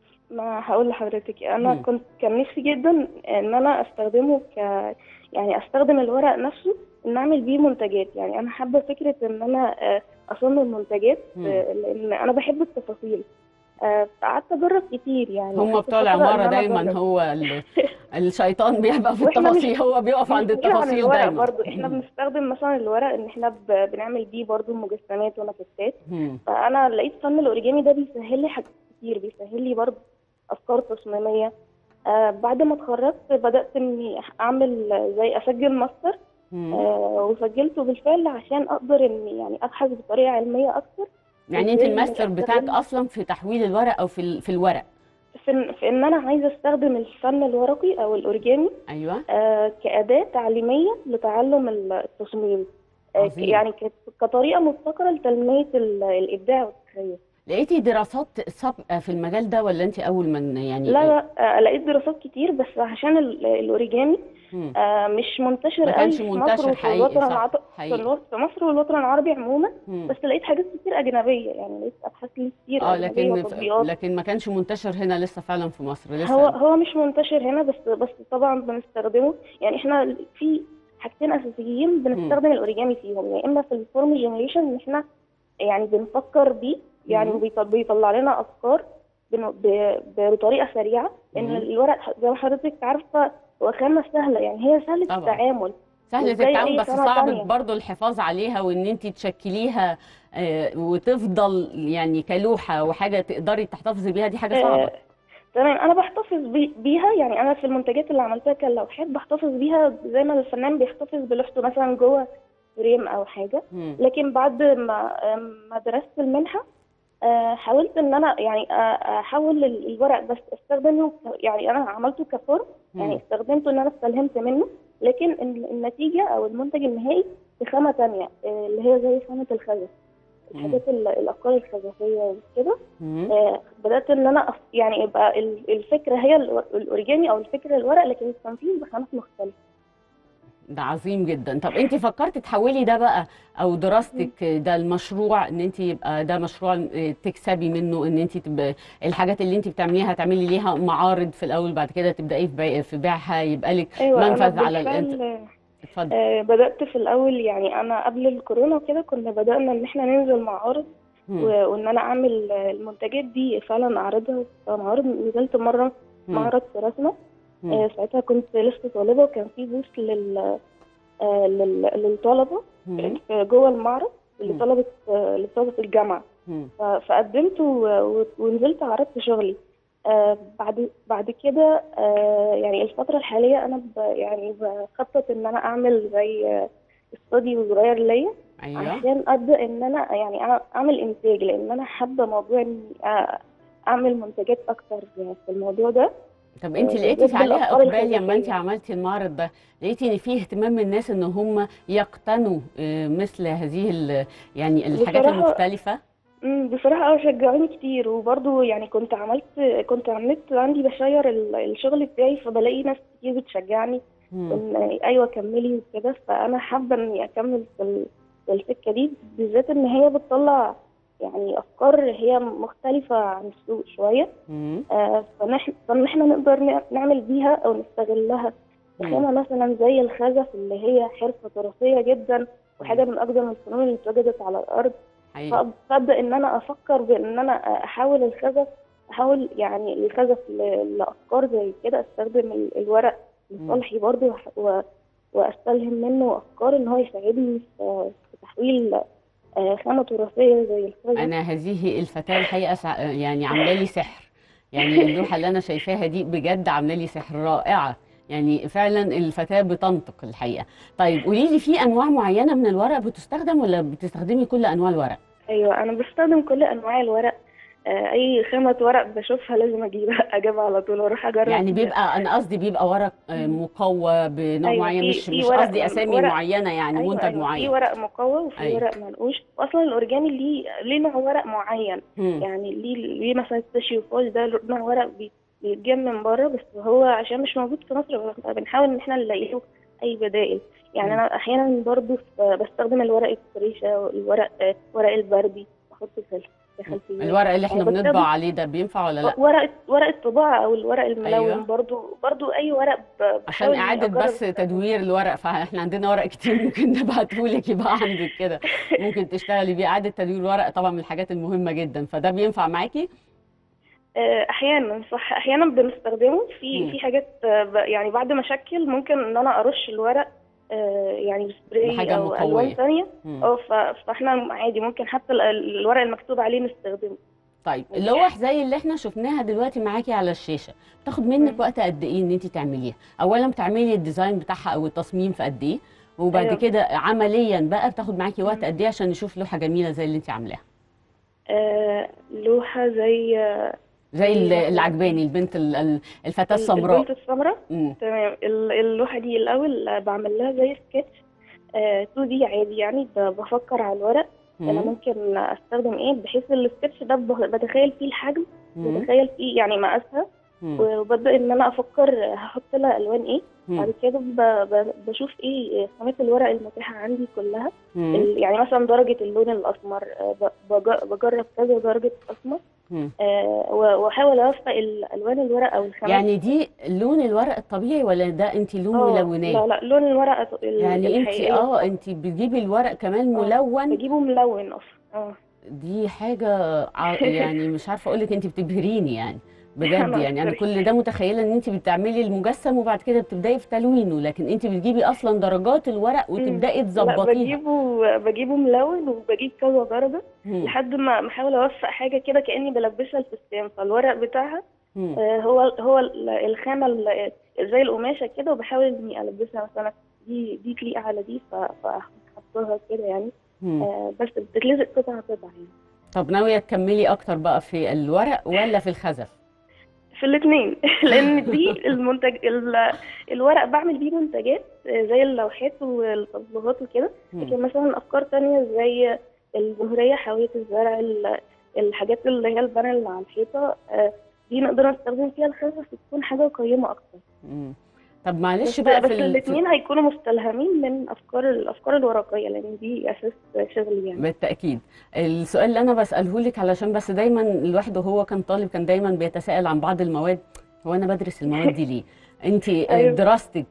ما هقول لحضرتك أنا مم. كنت كان نفسي جدا إن أنا أستخدمه ك يعني أستخدم الورق نفسه إن أعمل بيه منتجات يعني أنا حابة فكرة إن أنا آه، أصمم منتجات مم. آه، لأن أنا بحب التفاصيل آه، قعدت أجرب كتير يعني هم خدت بتوع فترة إن العماره أنا دايما أجرب. هو ال- الشيطان بيبقى في وإحنا مش- التفاصيل هو بيقف عند مش بعيد عن التفاصيل الورق دايما برضو احنا بنستخدم مثلا الورق ان احنا ب- بنعمل بيه برضو مجسمات ونكتات مم. فانا لقيت فن الاوريجامي ده بيسهل لي حاجات كتير بيسهل لي برضو افكار تصميميه آه بعد ما اتخرجت بدات اني اعمل زي اسجل ماستر مم. آه وسجلته بالفعل عشان اقدر اني يعني ابحث بطريقه علميه اكتر يعني انت إزاي الماستر أستخدم- بتاعك اصلا في تحويل الورق او في ال- في الورق في, إن- في ان انا عايزه استخدم الفن الورقي او الاوريجامي ايوه آه، كأداة تعليمية لتعلم التصميم آه، ك- عظيم. يعني ك- كطريقة مبتكرة لتنمية ال- الإبداع والتخيل لقيتي دراسات سابقه في المجال ده ولا انت اول من يعني لا لا آه، لقيت دراسات كتير بس عشان ال- الأوريجامي مم. آه، مش منتشر ما قوي كانش في منتشر مصر وفي حقيقي، الوطن صح، العربي حقيقي. في الوط- في مصر والوطن العربي عموما مم. بس لقيت حاجات كتير أجنبية يعني لقيت أبحاث ليه كتير اه أجنبية لكن وتطبيقات لكن ما كانش منتشر هنا لسه فعلا في مصر لسه هو هو مش منتشر هنا بس بس طبعا بنستخدمه يعني احنا في حاجتين اساسيين بنستخدم الاوريجامي فيهم يا اما في الفورم جنريشن ان احنا يعني بنفكر بيه يعني مم. بيط- بيطلع لنا افكار بن- ب- بطريقه سريعه لان مم. الورق زي ما حضرتك عارفه هو خامه سهله يعني هي سهله طبعا. التعامل سهلة مش زي التعامل أي بس خامة صعب تانية. برضو الحفاظ عليها وان انت تشكليها آه، وتفضل يعني كلوحة وحاجة تقدري تحتفظي بيها دي حاجة صعبة آه، تمام انا بحتفظ بي- بيها يعني انا في المنتجات اللي عملتها كلوحات بحتفظ بيها زي ما الفنان بيحتفظ بلوحته مثلا جوه فريم او حاجه مم. لكن بعد ما ما درست المنحه آه، حاولت ان انا يعني آه، احول ال- الورق بس استخدمه ك- يعني انا عملته كفورم يعني مم. استخدمته ان انا استلهمت منه لكن ال- النتيجه او المنتج النهائي في خامه تانية آه، اللي هي زي خامه الخزف الحاجات ال- الافكار الخزفيه وكده مم. آه، بدات ان انا أف- يعني يبقى ال- الفكره هي ال- الاوريجامي او الفكره الورق لكن التنفيذ بخامات مختلفه ده عظيم جدا طب انت فكرتي تحولي ده بقى او دراستك ده المشروع ان انت يبقى ده مشروع آه، تكسبي منه ان انت تبقى الحاجات اللي انت بتعمليها تعملي ليها معارض في الاول بعد كده تبداي في بيع- في بيعها يبقى لك ايوه منفذ انا على الانت بالفعل اتفضل آه، بدات في الاول يعني انا قبل الكورونا وكده كنا بدانا ان احنا ننزل معارض مم. و- وان انا اعمل آه، المنتجات دي فعلا اعرضها في معارض نزلت مره مم. معرض في رسمه مم. آه، ساعتها كنت لسه طالبه وكان في بوث لل آه، لل- للطلبه مم. في جوه المعرض مم. لطلبه آه، لطلبه الجامعه مم. ف- فقدمت و- و- ونزلت عرضت شغلي آه بعد بعد كده آه يعني الفترة الحالية أنا ب يعني بخطط إن أنا أعمل زي استوديو صغير ليا ايوه عشان أبدأ إن أنا يعني أع- أعمل إنتاج لأن أنا حابة موضوع إني أ- أعمل منتجات أكتر في الموضوع ده طب انت آه، لقيتي في ضد عليها الأفكار اقبال لما انت الخزفية. عملتي المعرض ده لقيتي ان فيه اهتمام من الناس ان هم يقتنوا آه، مثل هذه ال- يعني الحاجات بصراحة المختلفة مم، بصراحة اه شجعوني كتير وبرضه يعني كنت عملت كنت على النت عندي بشير ال- الشغل بتاعي فبلاقي ناس كتير بتشجعني مم. ان ايوه كملي وكده فانا حابه اني اكمل في ال- في في السكه دي بالذات ان هي بتطلع يعني افكار هي مختلفه عن السوق شويه مم. آه، فنحن فان احنا نقدر نع- نعمل بيها او نستغلها في مم. خامه مثلا زي الخزف اللي هي حرفه تراثيه جدا وحاجه من اقدم الفنون اللي اتوجدت على الارض حقيقي. فأب- فابدا ان انا افكر بان انا احول الخزف احول يعني الخزف ل- لافكار زي كده استخدم ال- الورق لصالحي برضه وح- و- واستلهم منه افكار ان هو يساعدني في في تحويل آه، خامه تراثيه زي الخزف انا هذه الفتاه الحقيقه سع- يعني عامله لي سحر يعني اللوحه اللي انا شايفاها دي بجد عامله لي سحر رائعه يعني فعلا الفتاه بتنطق الحقيقه طيب قولي لي في انواع معينه من الورق بتستخدم ولا بتستخدمي كل انواع الورق ايوه انا بستخدم كل انواع الورق آه، اي خامه ورق بشوفها لازم اجيبها اجيبها على طول واروح اجرب يعني بيبقى انا قصدي بيبقى ورق آه، مقوى بنوع أيوة، معين في- مش في مش ورق- قصدي اسامي ورق- معينه يعني أيوة منتج أيوة. معين في ورق مقوى وفي أيوة. ورق منقوش واصلا الاورجاني ليه ليه نوع ورق معين مم. يعني ليه ليه مثلا التشيو فول ده نوع ورق بي- بيتجاب من بره بس هو عشان مش موجود في مصر بنحاول ان احنا نلاقي له اي بدائل يعني انا احيانا برضو في- بستخدم الورق الفريشه والورق آه، ورق البردي بحطه في في خلفيات الورق اللي احنا يعني بنطبع بستخدم عليه ده بينفع ولا لا ورق ورق الطباعه او الورق الملون أيوة. برضو برضو اي ورق ب- عشان بحاول إني إعادة أجرب بس تدوير الورق فاحنا عندنا ورق كتير ممكن نبعتهولك يبقى عندك كده ممكن تشتغلي بيه إعادة تدوير الورق طبعا من الحاجات المهمة جدا فده بينفع معاكي آه، احيانا صح احيانا بنستخدمه مم. في في حاجات آه، ب- يعني بعد ما اشكل ممكن ان انا ارش الورق آه، يعني بسبراي بحاجة او مقوية. الوان ثانيه مم. اه ف- فاحنا عادي ممكن حتى ال- الورق المكتوب عليه نستخدمه طيب اللوح زي اللي احنا شفناها دلوقتي معاكي على الشاشة بتاخد منك وقت قد ايه ان انت تعمليها اولا بتعملي الديزاين بتاعها او التصميم في قد ايه وبعد أيوة. كده عمليا بقى بتاخد معاكي وقت قد ايه عشان نشوف لوحة جميلة زي اللي انت عاملاها آه، لوحه زي آه، زي اللي لوحة- اللي عجباني البنت ال- ال- الفتاة ال- السمراء البنت السمراء مم. تمام ال- اللوحه دي الاول آه، بعمل لها زي سكتش 2 دي عادي يعني ب- بفكر على الورق انا مم. ممكن استخدم ايه بحيث السكتش ده ب- بتخيل فيه الحجم مم. بتخيل فيه يعني مقاسها مم. وببدا ان انا افكر هحط لها الوان ايه مم. بعد كده ب- ب- بشوف ايه خامات الورق المتاحه عندي كلها مم. ال- يعني مثلا درجه اللون الاسمر آه، ب- بج- بجرب كذا درجه اسمر مم. آه، و- واحاول اوفق ال- الوان الورق او الخامات يعني دي لون الورق الطبيعي ولا ده انت لون آه، ملوناه لا لا لون الورق ال- يعني انت الحقيقية اه انت بتجيبي الورق كمان ملون بجيبه ملون اصلا اه دي حاجة ع- يعني مش عارفة اقول لك انت بتبهريني يعني بجد أنا يعني انا أكتر. كل ده متخيلة ان انت بتعملي المجسم وبعد كده بتبداي في تلوينه لكن انت بتجيبي اصلا درجات الورق وتبداي لا تظبطيها بجيبه بجيبه ملون وبجيب كذا درجة مم. لحد ما محاول اوفق حاجة كده كأني بلبسها الفستان فالورق بتاعها مم. آه، هو هو ال- الخامة ال- زي القماشة كده وبحاول اني البسها مثلا دي دي تليق على دي ف- فاحطها كده يعني مم. آه، بس بتتلزق قطعة قطعة يعني طب ناوية تكملي اكتر بقى في الورق ولا في الخزف في الاثنين لان دي المنتج ال- الورق بعمل بيه منتجات آه، زي اللوحات والطبلوهات وكده مم. لكن مثلا افكار تانية زي الزهرية حاوية الزرع ال- الحاجات اللي هي البانر اللي على الحيطة آه، دي نقدر نستخدم فيها الخزف وتكون حاجة قيمة أكتر مم. طب معلش بس, بقى بس في ال- الاثنين هيكونوا مستلهمين من أفكار الأفكار الورقية لأن دي أساس شغلي يعني بالتأكيد السؤال اللي أنا بسأله لك علشان بس دايما الواحد وهو كان طالب كان دايما بيتساءل عن بعض المواد هو أنا بدرس المواد دي ليه؟ أنت أيوة. دراستك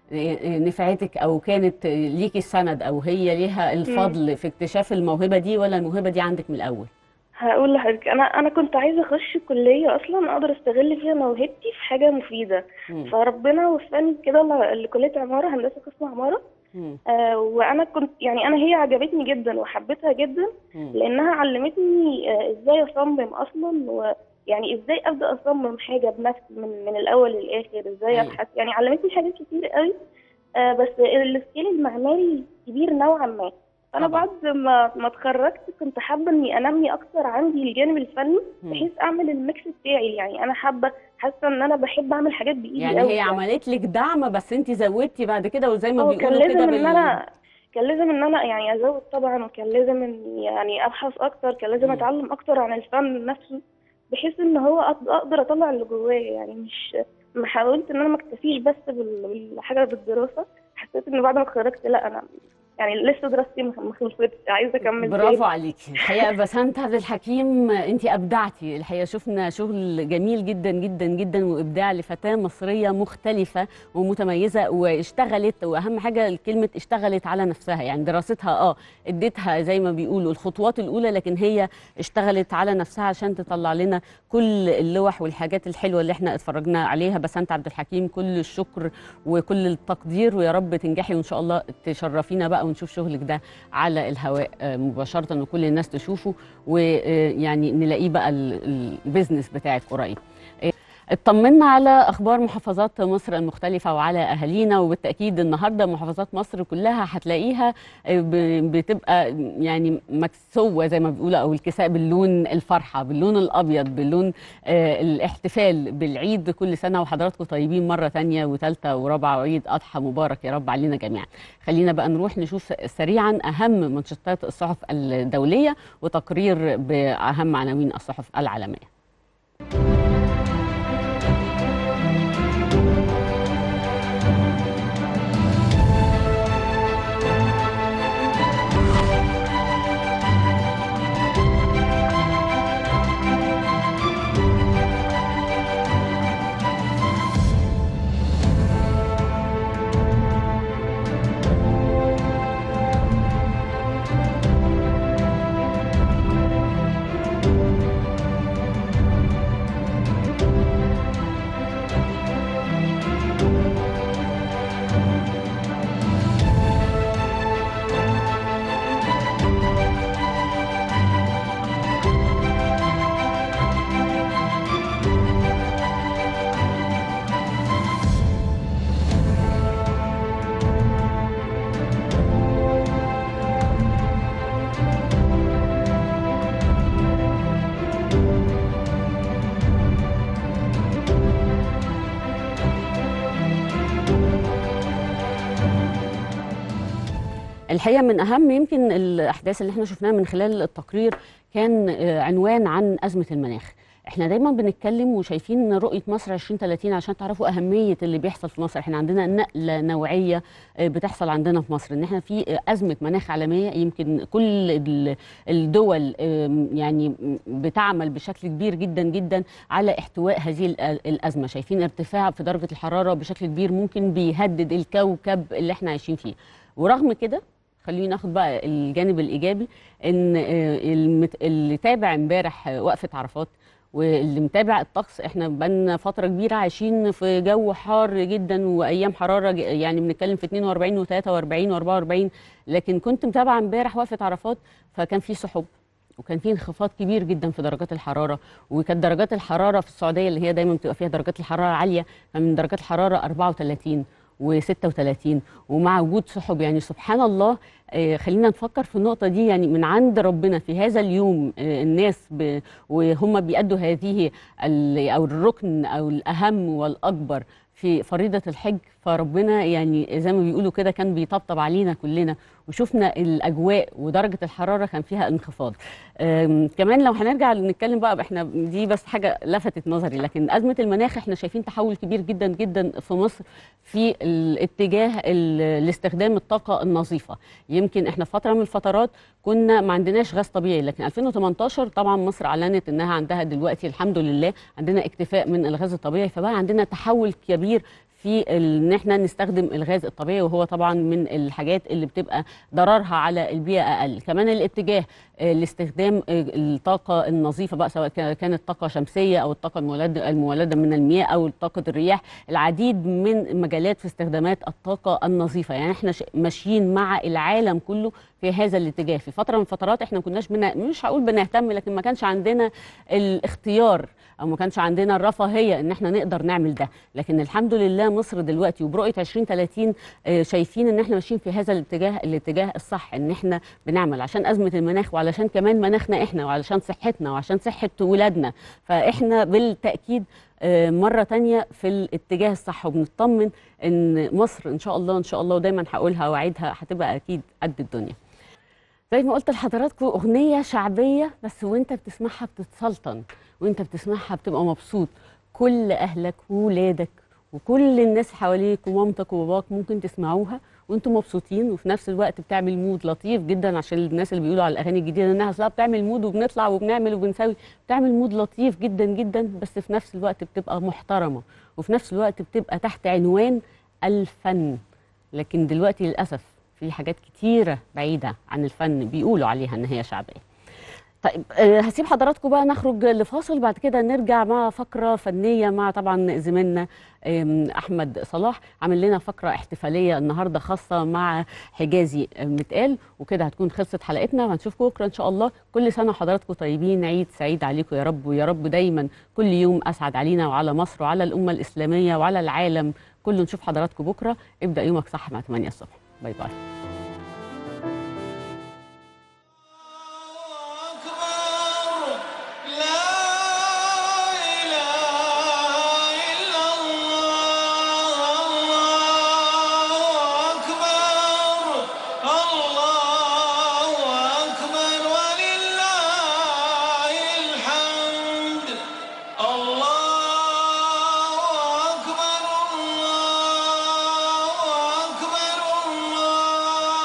نفعتك أو كانت ليكي السند أو هي ليها الفضل في اكتشاف الموهبة دي ولا الموهبة دي عندك من الأول؟ هقول لحضرتك انا انا كنت عايزه اخش كليه اصلا اقدر استغل فيها موهبتي في حاجه مفيده مم. فربنا وفقني كده ل- لكليه عماره هندسه قسم عماره مم. آه وانا كنت يعني انا هي عجبتني جدا وحبيتها جدا مم. لانها علمتني آه ازاي اصمم اصلا ويعني ازاي ابدا اصمم حاجه بنفسي من من الاول للاخر ازاي أيوة. ابحث يعني علمتني حاجات كتير قوي آه بس السكيل المعماري كبير نوعا ما انا طبعاً. بعد ما ما اتخرجت كنت حابه اني انمي اكتر عندي الجانب الفني مم. بحيث اعمل الميكس بتاعي يعني انا حابه حاسه ان انا بحب اعمل حاجات بايدي يعني قوي هي عملت لك دعم بس أنت زودتي بعد كده وزي ما اه كان بيقولوا لازم كده ان بال... انا كان لازم ان انا يعني ازود طبعا وكان لازم اني يعني ابحث اكتر كان لازم مم. اتعلم اكتر عن الفن نفسه بحيث ان هو أق- اقدر اطلع اللي جوايا يعني مش ما حاولت ان انا ما اكتفيش بس بال- بالحاجه بالدراسه حسيت ان بعد ما اتخرجت لا انا يعني لسه دراستي ما ما خلصتش عايزه اكمل برافو تاني. عليكي الحقيقه بسنت عبد الحكيم انت ابدعتي الحقيقه شفنا شغل جميل جدا جدا جدا وابداع لفتاه مصريه مختلفه ومتميزه واشتغلت واهم حاجه كلمه اشتغلت على نفسها يعني دراستها اه اديتها زي ما بيقولوا الخطوات الاولى لكن هي اشتغلت على نفسها عشان تطلع لنا كل اللوح والحاجات الحلوه اللي احنا اتفرجنا عليها بسنت عبد الحكيم كل الشكر وكل التقدير ويا رب تنجحي وان شاء الله تشرفينا بقى ونشوف شغلك ده على الهواء آه، مباشره وكل الناس تشوفه ويعني نلاقيه بقى ال- البيزنس بتاعك قريب آه، اطمنا على اخبار محافظات مصر المختلفه وعلى اهالينا وبالتاكيد النهارده محافظات مصر كلها هتلاقيها آه، ب- بتبقى يعني مكسوه زي ما بيقولوا او الكساء باللون الفرحه باللون الابيض باللون آه، الاحتفال بالعيد كل سنه وحضراتكم طيبين مره تانية وثالثه ورابعه وعيد اضحى مبارك يا رب علينا جميعا خلينا بقى نروح نشوف سريعا اهم منشطات الصحف الدوليه وتقرير باهم عناوين الصحف العالميه الحقيقه من اهم يمكن الاحداث اللي احنا شفناها من خلال التقرير كان آه، عنوان عن ازمه المناخ احنا دايما بنتكلم وشايفين رؤيه مصر 2030 عشان تعرفوا اهميه اللي بيحصل في مصر احنا عندنا نقله نوعيه آه، بتحصل عندنا في مصر ان احنا في آه، ازمه مناخ عالميه يمكن كل ال- الدول آم، يعني بتعمل بشكل كبير جدا جدا على احتواء هذه ال- الازمه شايفين ارتفاع في درجه الحراره بشكل كبير ممكن بيهدد الكوكب اللي احنا عايشين فيه ورغم كده خلينا ناخد بقى الجانب الايجابي ان آه، المت- اللي تابع امبارح آه، وقفه عرفات واللي متابع الطقس احنا بقالنا فتره كبيره عايشين في جو حار جدا وايام حراره ج- يعني بنتكلم في 42 و43 و44 لكن كنت متابعه امبارح وقفه عرفات فكان في سحب وكان في انخفاض كبير جدا في درجات الحراره وكانت درجات الحراره في السعوديه اللي هي دايما بتبقى فيها درجات الحراره عاليه فمن درجات الحراره 34 و36 ومع وجود سحب يعني سبحان الله آه، خلينا نفكر في النقطة دي يعني من عند ربنا في هذا اليوم آه، الناس ب- وهم بيأدوا هذه ال- أو الركن أو الأهم والأكبر في فريضة الحج فربنا يعني زي ما بيقولوا كده كان بيطبطب علينا كلنا وشفنا الأجواء ودرجة الحرارة كان فيها انخفاض آم، كمان لو هنرجع نتكلم بقى احنا دي بس حاجة لفتت نظري لكن أزمة المناخ احنا شايفين تحول كبير جدا جدا في مصر في الاتجاه ال- لاستخدام الطاقة النظيفة يمكن احنا في فترة من الفترات كنا ما عندناش غاز طبيعي لكن 2018 طبعا مصر اعلنت انها عندها دلوقتي الحمد لله عندنا اكتفاء من الغاز الطبيعي فبقى عندنا تحول كبير في ال- ان احنا نستخدم الغاز الطبيعي وهو طبعا من الحاجات اللي بتبقى ضررها على البيئه اقل كمان الاتجاه آه، لاستخدام آه، الطاقه النظيفه بقى سواء كا- كانت طاقه شمسيه او الطاقه المولده المولده من المياه او طاقه الرياح العديد من مجالات في استخدامات الطاقه النظيفه يعني احنا ش- ماشيين مع العالم كله في هذا الاتجاه في فتره من الفترات احنا ما كناش بنا مش هقول بنهتم لكن ما كانش عندنا الاختيار او ما كانش عندنا الرفاهيه ان احنا نقدر نعمل ده لكن الحمد لله مصر دلوقتي وبرؤيه 2030 آه، شايفين ان احنا ماشيين في هذا الاتجاه الاتجاه الصح ان احنا بنعمل عشان ازمه المناخ وعلشان كمان مناخنا احنا وعلشان صحتنا وعشان صحه ولادنا فاحنا بالتاكيد آه، مرة تانية في الاتجاه الصح وبنطمن ان مصر ان شاء الله ان شاء الله ودايما هقولها واعيدها هتبقى اكيد قد الدنيا زي ما قلت لحضراتكم اغنيه شعبيه بس وانت بتسمعها بتتسلطن وانت بتسمعها بتبقى مبسوط كل اهلك وولادك وكل الناس حواليك ومامتك وباباك ممكن تسمعوها وانتم مبسوطين وفي نفس الوقت بتعمل مود لطيف جدا عشان الناس اللي بيقولوا على الاغاني الجديده انها اصلا بتعمل مود وبنطلع وبنعمل وبنسوي بتعمل مود لطيف جدا جدا بس في نفس الوقت بتبقى محترمه وفي نفس الوقت بتبقى تحت عنوان الفن لكن دلوقتي للاسف في حاجات كتيره بعيده عن الفن بيقولوا عليها ان هي شعبيه طيب آه، هسيب حضراتكم بقى نخرج لفاصل بعد كده نرجع مع فقرة فنية مع طبعا زميلنا آم، أحمد صلاح عامل لنا فقرة احتفالية النهاردة خاصة مع حجازي متقال وكده هتكون خلصت حلقتنا وهنشوفكم بكرة إن شاء الله كل سنة وحضراتكم طيبين عيد سعيد عليكم يا رب ويا رب دايما كل يوم أسعد علينا وعلى مصر وعلى الأمة الإسلامية وعلى العالم كله نشوف حضراتكم بكرة ابدأ يومك صح مع 8 الصبح باي باي الله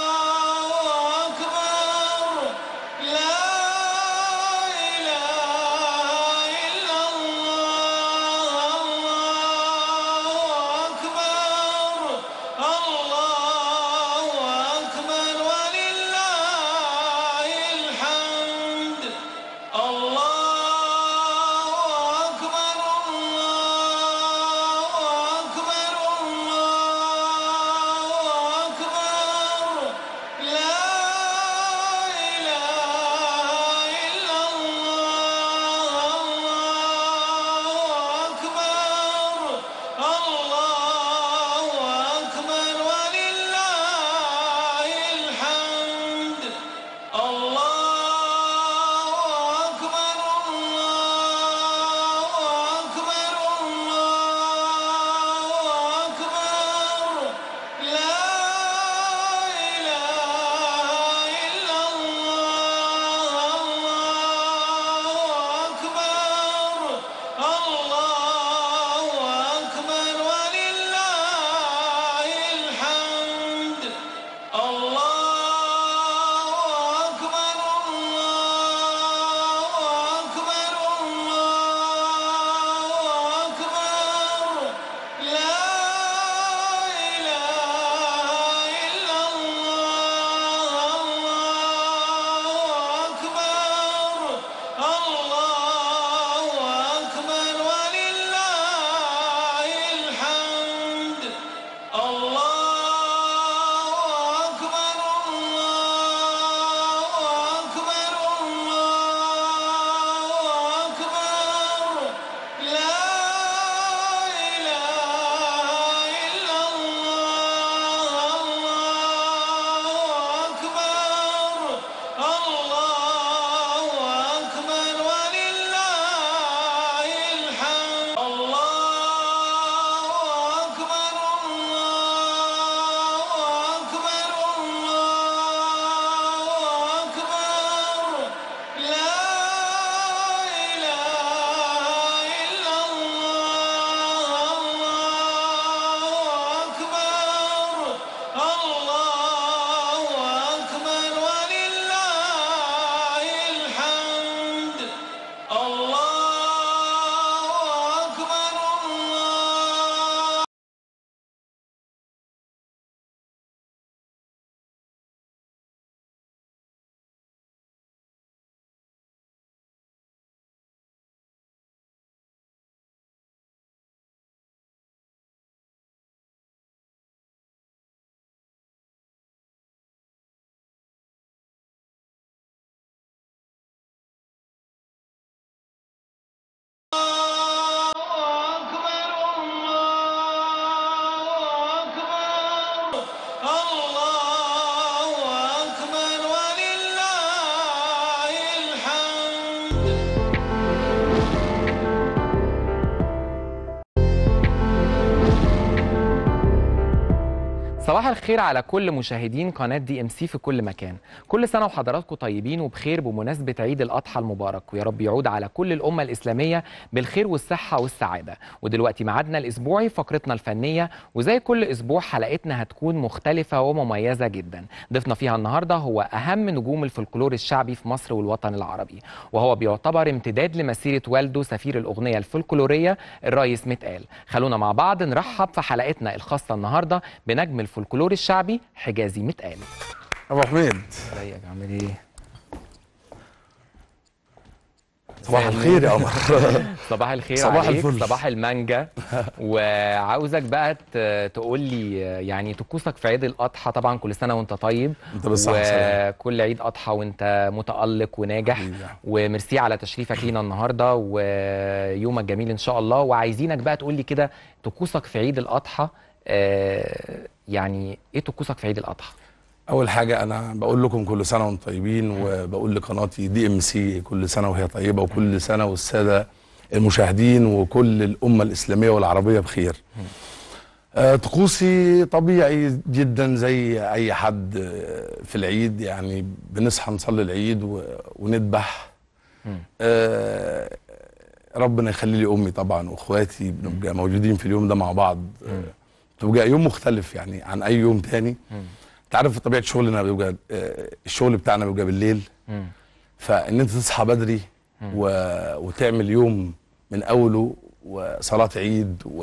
صباح الخير على كل مشاهدين قناة دي ام سي في كل مكان كل سنة وحضراتكم طيبين وبخير بمناسبة عيد الأضحى المبارك ويا رب يعود على كل الأمة الإسلامية بالخير والصحة والسعادة ودلوقتي ميعادنا الأسبوعي فقرتنا الفنية وزي كل أسبوع حلقتنا هتكون مختلفة ومميزة جدا ضيفنا فيها النهاردة هو أهم نجوم الفولكلور الشعبي في مصر والوطن العربي وهو بيعتبر امتداد لمسيرة والده سفير الأغنية الفولكلورية الريس متقال خلونا مع بعض نرحب في حلقتنا الخاصة النهاردة بنجم الفولكلور الشعبي حجازي متقال ابو حميد ازيك عامل ايه صباح الخير يا قمر صباح الخير صباح عليك الفل. صباح المانجا وعاوزك بقى ت- تقول لي يعني طقوسك في عيد الاضحى طبعا كل سنه وانت طيب انت بالصحة والسلامة. وكل عيد اضحى وانت متالق وناجح وميرسي على تشريفك لينا النهارده ويومك جميل ان شاء الله وعايزينك بقى تقول لي كده طقوسك في عيد الاضحى آه، يعني ايه طقوسك في عيد الاضحى اول حاجه انا بقول لكم كل سنه وانتم طيبين وبقول لقناتي دي ام سي كل سنه وهي طيبه وكل سنه والساده المشاهدين وكل الامه الاسلاميه والعربيه بخير آه، طقوسي طبيعي جدا زي اي حد آه، في العيد يعني بنصحى نصلي العيد و- ونذبح آه، ربنا يخلي لي امي طبعا واخواتي بنبقى موجودين في اليوم ده مع بعض آه، بتبقى يوم مختلف يعني عن اي يوم تاني انت عارف طبيعه شغلنا بيبقى آه، الشغل بتاعنا بيبقى بالليل فان انت تصحى بدري و... وتعمل يوم من اوله وصلاه عيد و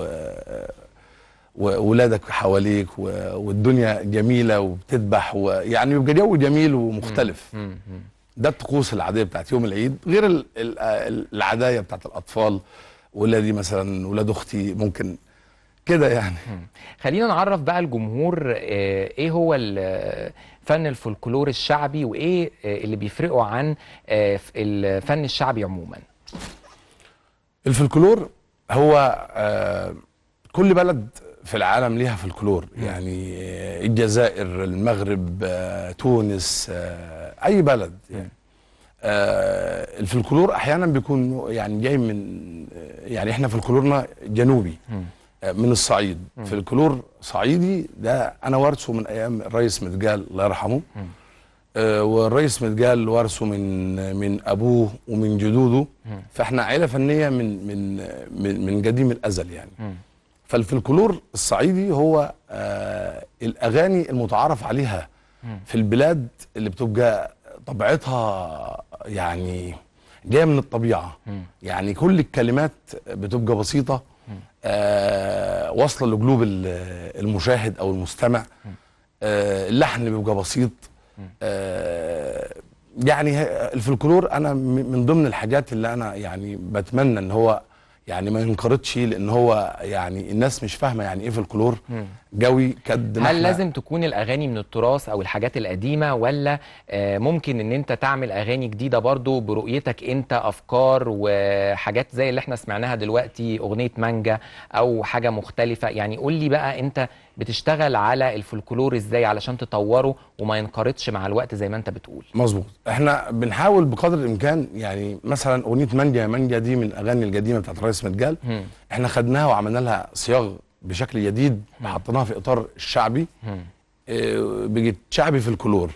واولادك حواليك و... والدنيا جميله وبتذبح ويعني بيبقى جو جميل ومختلف ده الطقوس العاديه بتاعت يوم العيد غير ال... ال... العدايه بتاعت الاطفال ولادي مثلا ولاد اختي ممكن كده يعني خلينا نعرف بقى الجمهور آه، ايه هو ال- فن الفولكلور الشعبي وايه آه، اللي بيفرقه عن آه، ف- الفن الشعبي عموما الفلكلور هو آه كل بلد في العالم ليها فلكلور يعني آه، الجزائر المغرب آه تونس آه اي بلد يعني آه الفلكلور احيانا بيكون يعني جاي من آه، يعني احنا فلكلورنا جنوبي آه، من الصعيد فلكلور صعيدي ده انا وارثه من ايام الرئيس متقال الله يرحمه آه، والرئيس متقال وارثه من من ابوه ومن جدوده فاحنا عيله فنيه من من من, من قديم الازل يعني فالفلكلور الصعيدي هو آه الاغاني المتعارف عليها في البلاد اللي بتبقى طبيعتها يعني جايه من الطبيعه يعني كل الكلمات بتبقى بسيطه آه واصله لقلوب ال- المشاهد او المستمع آه اللحن بيبقى بسيط آه يعني ه- الفلكلور انا م- من ضمن الحاجات اللي انا يعني بتمنى ان هو يعني ما ينقرضش لان هو يعني الناس مش فاهمه يعني ايه فلكلور جوي كد ما هل إحنا- لازم تكون الاغاني من التراث او الحاجات القديمه ولا آه، ممكن ان انت تعمل اغاني جديده برضو برؤيتك انت افكار وحاجات زي اللي احنا سمعناها دلوقتي اغنيه مانجا او حاجه مختلفه يعني قول لي بقى انت بتشتغل على الفولكلور ازاي علشان تطوره وما ينقرضش مع الوقت زي ما انت بتقول مظبوط احنا بنحاول بقدر الامكان يعني مثلا اغنيه مانجا يا مانجا دي من الاغاني القديمه بتاعت الرئيس متقال احنا خدناها وعملنا لها صياغ بشكل جديد حطيناها في اطار الشعبي اه، بقت شعبي في الكلور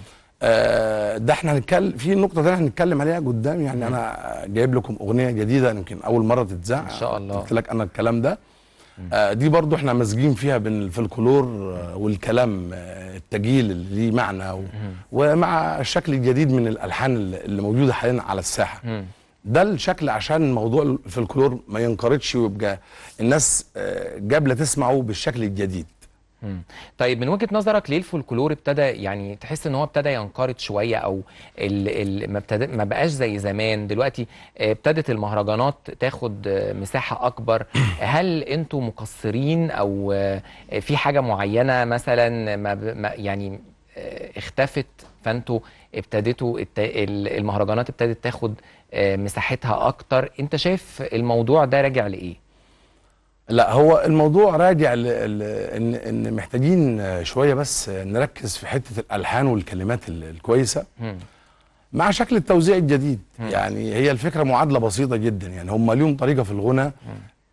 آه، ده احنا هنتكلم في نقطه ثانيه هنتكلم عليها قدام يعني انا جايب لكم اغنيه جديده يمكن اول مره تتذاع ان شاء الله. قلت لك انا الكلام ده آه، دي برضو احنا ماسجين فيها بين الفلكلور آه، والكلام آه، التجيل اللي ليه معنى و... ومع الشكل الجديد من الالحان اللي اللي موجوده حاليا على الساحه ده الشكل عشان موضوع الفلكلور ما ينقرضش ويبقى الناس آه، جابله تسمعه بالشكل الجديد مم. طيب من وجهة نظرك ليه الفولكلور ابتدى يعني تحس ان هو ابتدى ينقرض شويه او ال ال ما ابتدى ما بقاش زي زمان دلوقتي آه، ابتدت المهرجانات تاخد آه، مساحه اكبر هل انتوا مقصرين او آه، في حاجه معينه مثلا ما ب- ما يعني آه، اختفت فانتوا ابتديتوا الت- ال- المهرجانات ابتدت تاخد آه، مساحتها اكتر انت شايف الموضوع ده راجع لايه لا هو الموضوع راجع ل... ل... ان ان محتاجين آه، شويه بس آه، نركز في حته الالحان والكلمات ال- الكويسه مع شكل التوزيع الجديد يعني هي الفكره معادله بسيطه جدا يعني هم ليهم طريقه في الغنى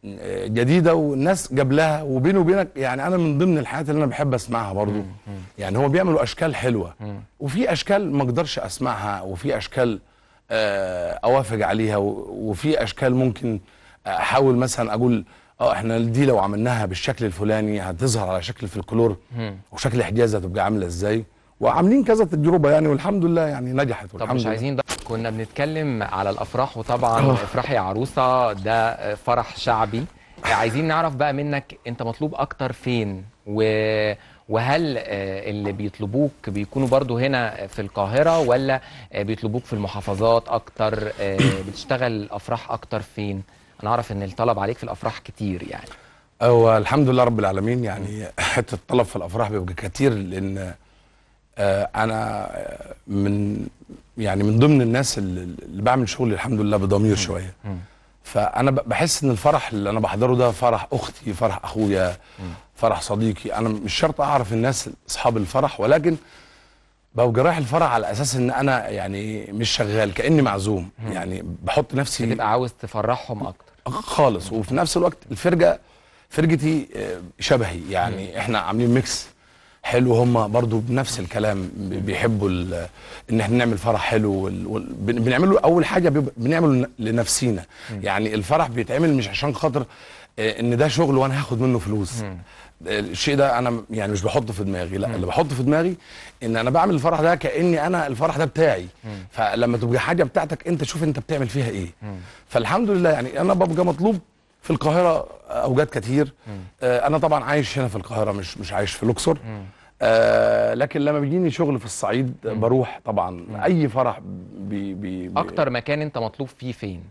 آه، جديده والناس جاب لها وبيني وبينك يعني انا من ضمن الحاجات اللي انا بحب اسمعها برضو يعني هو بيعملوا اشكال حلوه وفي اشكال ما اقدرش اسمعها وفي اشكال آه، اوافق عليها و- وفي اشكال ممكن احاول مثلا اقول اه احنا دي لو عملناها بالشكل الفلاني هتظهر على شكل الفلكلور وشكل الحجاز هتبقى عامله ازاي وعاملين كذا تجربه يعني والحمد لله يعني نجحت طب والحمد مش لله. عايزين عايزين ده كنا بنتكلم على الافراح وطبعا آه. افراحي يا عروسه ده فرح شعبي عايزين نعرف بقى منك انت مطلوب اكتر فين و... وهل آه، اللي بيطلبوك بيكونوا برضو هنا في القاهرة ولا آه، بيطلبوك في المحافظات اكتر آه، بتشتغل الافراح اكتر فين انا اعرف ان الطلب عليك في الافراح كتير يعني هو الحمد لله رب العالمين يعني حته الطلب في الافراح بيبقى كتير لان آه، انا آه، من يعني من ضمن الناس اللي اللي بعمل شغل الحمد لله بضمير شويه فانا ب- بحس ان الفرح اللي انا بحضره ده فرح اختي فرح اخويا فرح صديقي انا مش شرط اعرف الناس اصحاب الفرح ولكن ببقى رايح الفرح على اساس ان انا يعني مش شغال كاني معزوم يعني بحط نفسي بتبقى عاوز تفرحهم اكتر خالص وفي نفس الوقت الفرقه فرقتي آه، شبهي يعني احنا عاملين ميكس حلو هم برضو بنفس الكلام ب- بيحبوا ال- ان احنا نعمل فرح حلو وال- وال- بن- بنعمله اول حاجه بيبقى- بنعمله لنفسينا يعني الفرح بيتعمل مش عشان خاطر آه، ان ده شغل وانا هاخد منه فلوس آه، الشيء ده انا م- يعني مش بحطه في دماغي لا اللي بحطه في دماغي ان انا بعمل الفرح ده كاني انا الفرح ده بتاعي فلما تبقى حاجه بتاعتك انت شوف انت بتعمل فيها ايه فالحمد لله يعني انا ببقى مطلوب في القاهره اوجات كتير آه انا طبعا عايش هنا في القاهره مش مش عايش في الاقصر آه لكن لما بيجيني شغل في الصعيد بروح طبعا اي فرح بي بي بي اكتر مكان انت مطلوب فيه فين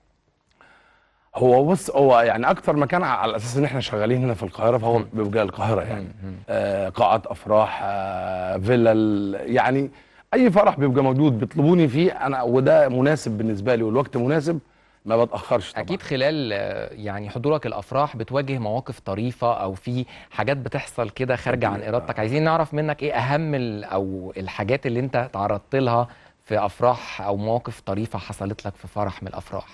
هو بص هو يعني اكتر مكان على اساس ان احنا شغالين هنا في القاهره فهو بيبقى القاهره يعني آه قاعات افراح آه فيلل يعني اي فرح بيبقى موجود بيطلبوني فيه انا وده مناسب بالنسبه لي والوقت مناسب ما بتاخرش طبعا اكيد خلال آه، يعني حضورك الافراح بتواجه مواقف طريفه او في حاجات بتحصل كده خارجه عن ارادتك عايزين نعرف منك ايه اهم ال- او الحاجات اللي انت تعرضت لها في افراح او مواقف طريفه حصلت لك في فرح من الافراح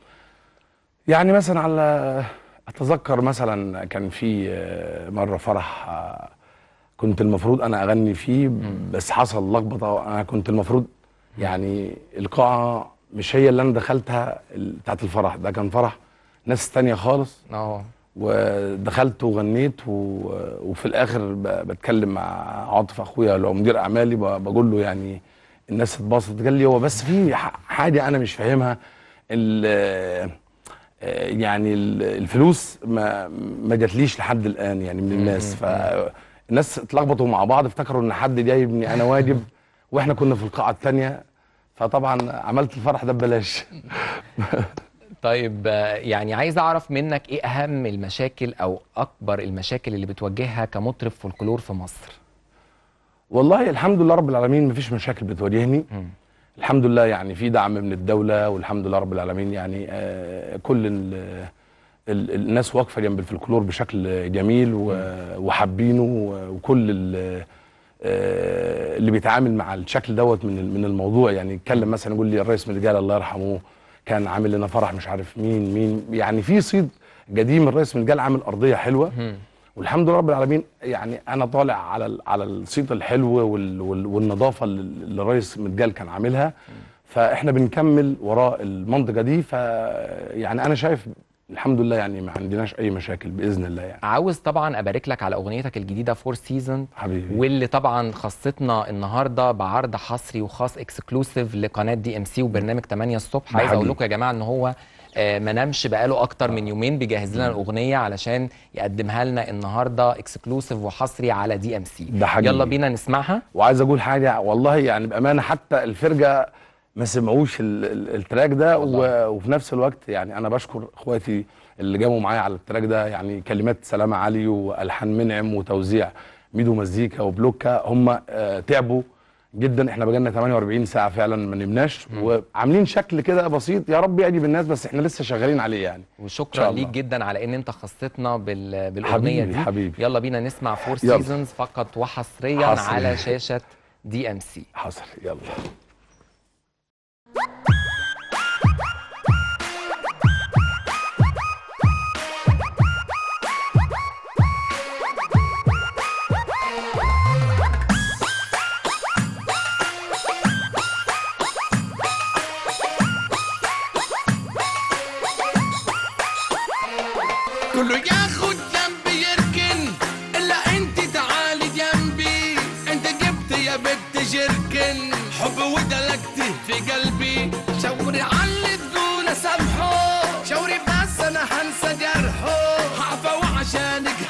يعني مثلا على اتذكر مثلا كان في آه، مره فرح آه، كنت المفروض انا اغني فيه بس حصل لخبطه انا كنت المفروض يعني القاعه مش هي اللي انا دخلتها ال- بتاعت الفرح ده كان فرح ناس تانية خالص اه ودخلت وغنيت و... وفي الاخر ب... بتكلم مع عاطف اخويا اللي هو مدير اعمالي ب... بقول له يعني الناس اتبسطت قال لي هو بس في ح... حاجه انا مش فاهمها ال... آه، يعني ال- الفلوس ما ما جاتليش لحد الان يعني من الناس فالناس اتلخبطوا مع بعض افتكروا ان حد جايبني انا واجب واحنا كنا في القاعه الثانيه فطبعا عملت الفرح ده ببلاش طيب آه، يعني عايز اعرف منك ايه اهم المشاكل او اكبر المشاكل اللي بتواجهها كمطرب فولكلور في مصر والله الحمد لله رب العالمين مفيش مشاكل بتواجهني الحمد لله يعني في دعم من الدولة والحمد لله رب العالمين يعني آه كل ال ال الناس واقفة جنب الفلكلور بشكل جميل و- وحابينه و- وكل ال- آه اللي بيتعامل مع الشكل دوت من ال- من الموضوع يعني يتكلم مثلا يقول لي الرئيس مدجال الله يرحمه كان عامل لنا فرح مش عارف مين مين يعني في صيد قديم الرئيس مدجال عامل أرضية حلوة والحمد لله رب العالمين يعني انا طالع على ال- على الصيت الحلو وال وال والنظافه اللي اللي الرئيس متجال كان عاملها فاحنا بنكمل وراء المنطقه دي ف يعني انا شايف الحمد لله يعني ما عندناش اي مشاكل باذن الله يعني عاوز طبعا ابارك لك على اغنيتك الجديده فور سيزون حبيبي واللي طبعا خصتنا النهارده بعرض حصري وخاص اكسكلوسيف لقناه دي ام سي وبرنامج 8 الصبح ده عايز اقول حقيقي. لكم يا جماعه ان هو آه، ما نامش بقاله اكتر من يومين بيجهز لنا الاغنيه علشان يقدمها لنا النهارده اكسكلوسيف وحصري على دي ام سي ده حقيقي. يلا بينا نسمعها وعايز اقول حاجه والله يعني بامانه حتى الفرقه ما سمعوش ال- ال- التراك ده و- وفي نفس الوقت يعني انا بشكر اخواتي اللي جابوا معايا على التراك ده يعني كلمات سلامه علي والحان منعم وتوزيع ميدو مزيكا وبلوكا هم آه تعبوا جدا احنا بقالنا 48 ساعه فعلا ما نمناش وعاملين شكل كده بسيط يا رب يعجب الناس بس احنا لسه شغالين عليه يعني إن وشكرا شاء الله. ليك جدا على ان انت خصتنا بال... بالاغنيه حبيبي، دي حبيبي. يلا بينا نسمع فور يلا. سيزونز فقط وحصريا حصري. على شاشه دي ام سي حصل يلا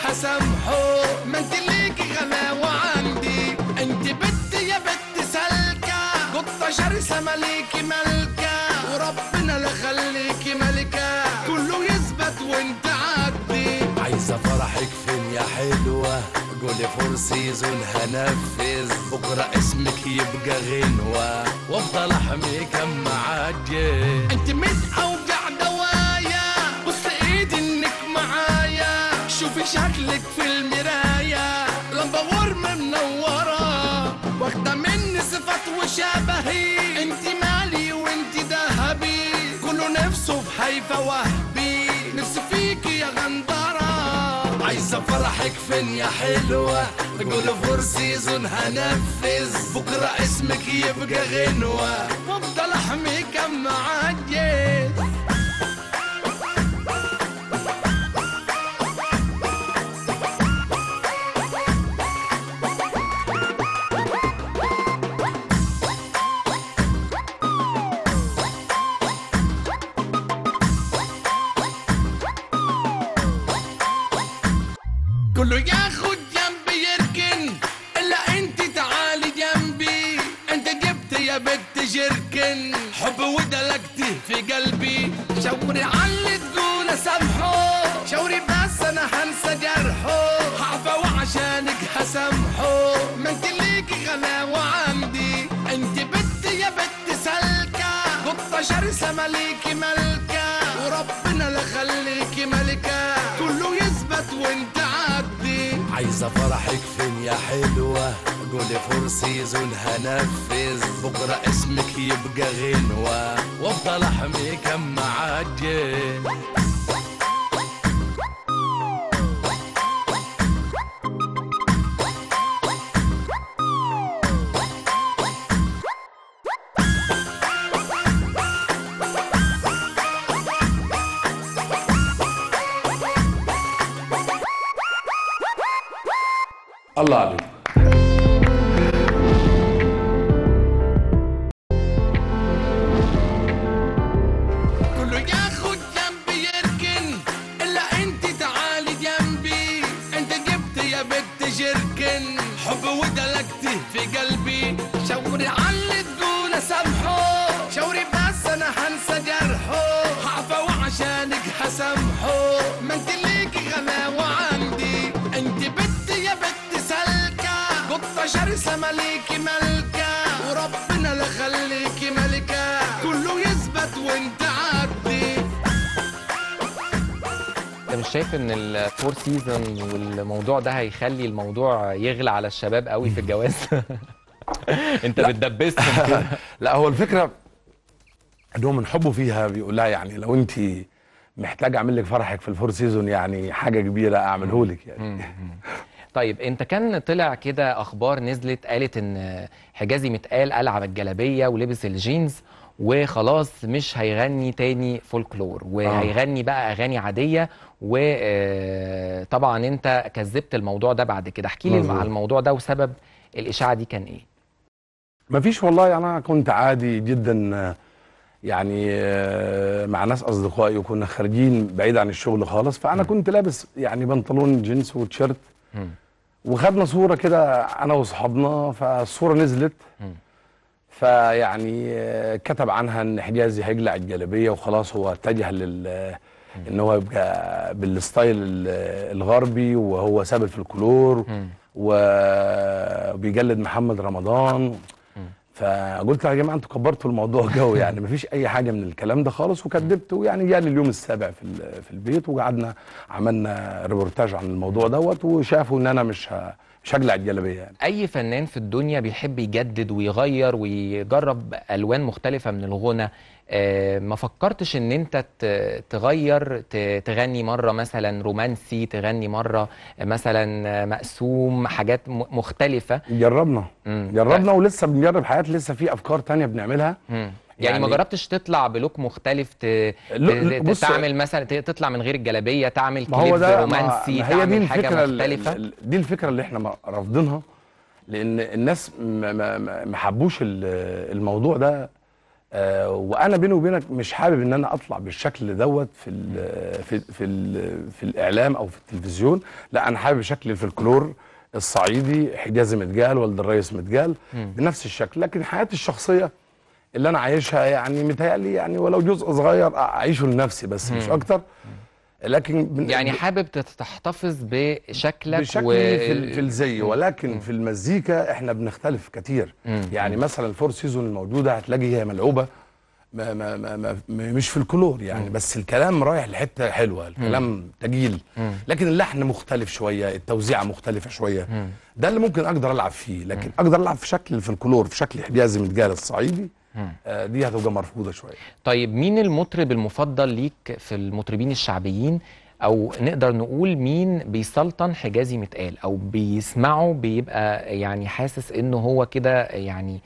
هسامحه ما انت ليكي غلاوة عندي انت بنت يا بنت سالكة قطة شرسة مليكي ملكة وربنا لا خليكي ملكة كله يثبت وانت عدي عايزة فرحك فين يا حلوة قولي فور سيزون هنفذ بكرة اسمك يبقى غنوة وافضل احميك اما عجل انت من اوجع دوايا بص ايدي انك معايا شوفي شكلك في المراية لمبة ورم منورة واخدة مني صفات وشبهي انت مالي وانت ذهبي كله نفسه في حيفا وهبي نفسي فيكي يا غندرة عايزة فرحك فين يا حلوة قولي فور سيزون هنفذ بكرة اسمك يبقى غنوة وافضل احميك اما عجز كله ياخد جنبي يركن الا انت تعالي جنبي انت جبت يا بنت جركن حب ودلقتي في قلبي شوري علي تقول سامحه شوري بس انا هنسى جرحه هعفى وعشانك هسامحه ما انت ليكي غلاوة عندي انت بنت يا بنت سالكة قطة شرسة مليكي ملكة وربنا لا خليكي ملكة كله يثبت وانت عدي عايزة فرحك فين يا حلوة قولي فور سيزون هنفذ بكرة اسمك يبقى غنوة وافضل احميك اما عجل الله عليك كله ياخد جنبي يركن الا انت تعالي جنبي انت جبت يا بنت جركن حب ودلقتي في قلبي شوري علي تقول سامحه شوري بس انا هنسى جرحه هعفى وعشانك هسامحه ما انت ليكي غلاوة عندي انت بنت يا بنت سالكة قطة شرسة مليكي ملكة وربنا لا خليكي ملكة كله يثبت وانت عدي انت مش شايف ان الفور سيزون والموضوع ده هيخلي الموضوع يغلى على الشباب قوي في الجواز انت بتدبسهم كده لا هو الفكره ان هو من حبه فيها بيقول لها يعني لو انت محتاج اعمل لك فرحك في الفور سيزون يعني حاجه كبيره اعمله لك يعني طيب انت كان طلع كده اخبار نزلت قالت ان حجازي متقال قلع الجلابيه ولبس الجينز وخلاص مش هيغني تاني فولكلور وهيغني بقى اغاني عاديه وطبعا انت كذبت الموضوع ده بعد كده احكي لي مظبوط. على الموضوع ده وسبب الاشاعه دي كان ايه مفيش والله انا كنت عادي جدا آه، يعني آه، مع ناس اصدقائي وكنا خارجين بعيد عن الشغل خالص فانا كنت لابس يعني بنطلون جينز وتيشيرت وخدنا صوره كده انا واصحابنا فالصوره نزلت فيعني آه، كتب عنها ان حجازي هيقلع الجلابيه وخلاص هو اتجه لل ان هو يبقى بالستايل ال- الغربي وهو ساب الفلكلور وبيجلد محمد رمضان فقلت يا جماعه انتوا كبرتوا الموضوع جو يعني مفيش اي حاجه من الكلام ده خالص وكدبت ويعني جالي اليوم السابع في ال- في البيت وقعدنا عملنا ريبورتاج عن الموضوع دوت وشافوا ان انا مش ه- مش هقلع الجلابيه يعني اي فنان في الدنيا بيحب يجدد ويغير ويجرب الوان مختلفه من الغنى آه، ما فكرتش ان انت ت- تغير ت- تغني مره مثلا رومانسي تغني مره مثلا مقسوم حاجات م- مختلفه جربنا مم. جربنا ولسه بنجرب حاجات لسه في افكار تانية بنعملها مم. يعني, ما جربتش تطلع بلوك مختلف ت... لا، ت... بص- تعمل مثلا ت- تطلع من غير الجلابيه تعمل ما هو كليب ده ما- رومانسي ما هي دي تعمل حاجه الفكره ال- مختلفه ال- دي الفكره اللي احنا م- رافضينها لان الناس ما ما- ما- ما حبوش ال- الموضوع ده آه وانا بيني وبينك مش حابب ان انا اطلع بالشكل دوت في ال في في ال في الاعلام او في التلفزيون لا انا حابب شكل الفلكلور الصعيدي حجازي متجال والد الريس متجال مم. بنفس الشكل لكن حياتي الشخصيه اللي انا عايشها يعني متهيألي يعني ولو جزء صغير اعيشه لنفسي بس مش مم. اكتر لكن بن- يعني حابب تت- تحتفظ بشكلك بشكل و... في, ال- في الزي ولكن في المزيكا احنا بنختلف كتير مم. يعني مثلا الفور سيزون الموجوده هتلاقي هي ملعوبه ما ما ما ما ما- مش في الكلور يعني مم. بس الكلام رايح لحته حلوه الكلام تجيل مم. لكن اللحن مختلف شويه التوزيعه مختلفه شويه مم. ده اللي ممكن اقدر العب فيه لكن اقدر العب في شكل الفلكلور في شكل حجازي متجال الصعيدي مم. آه دي هتبقى مرفوضه شويه طيب مين المطرب المفضل ليك في المطربين الشعبيين او نقدر نقول مين بيسلطن حجازي متقال او بيسمعه بيبقى يعني حاسس انه هو كده يعني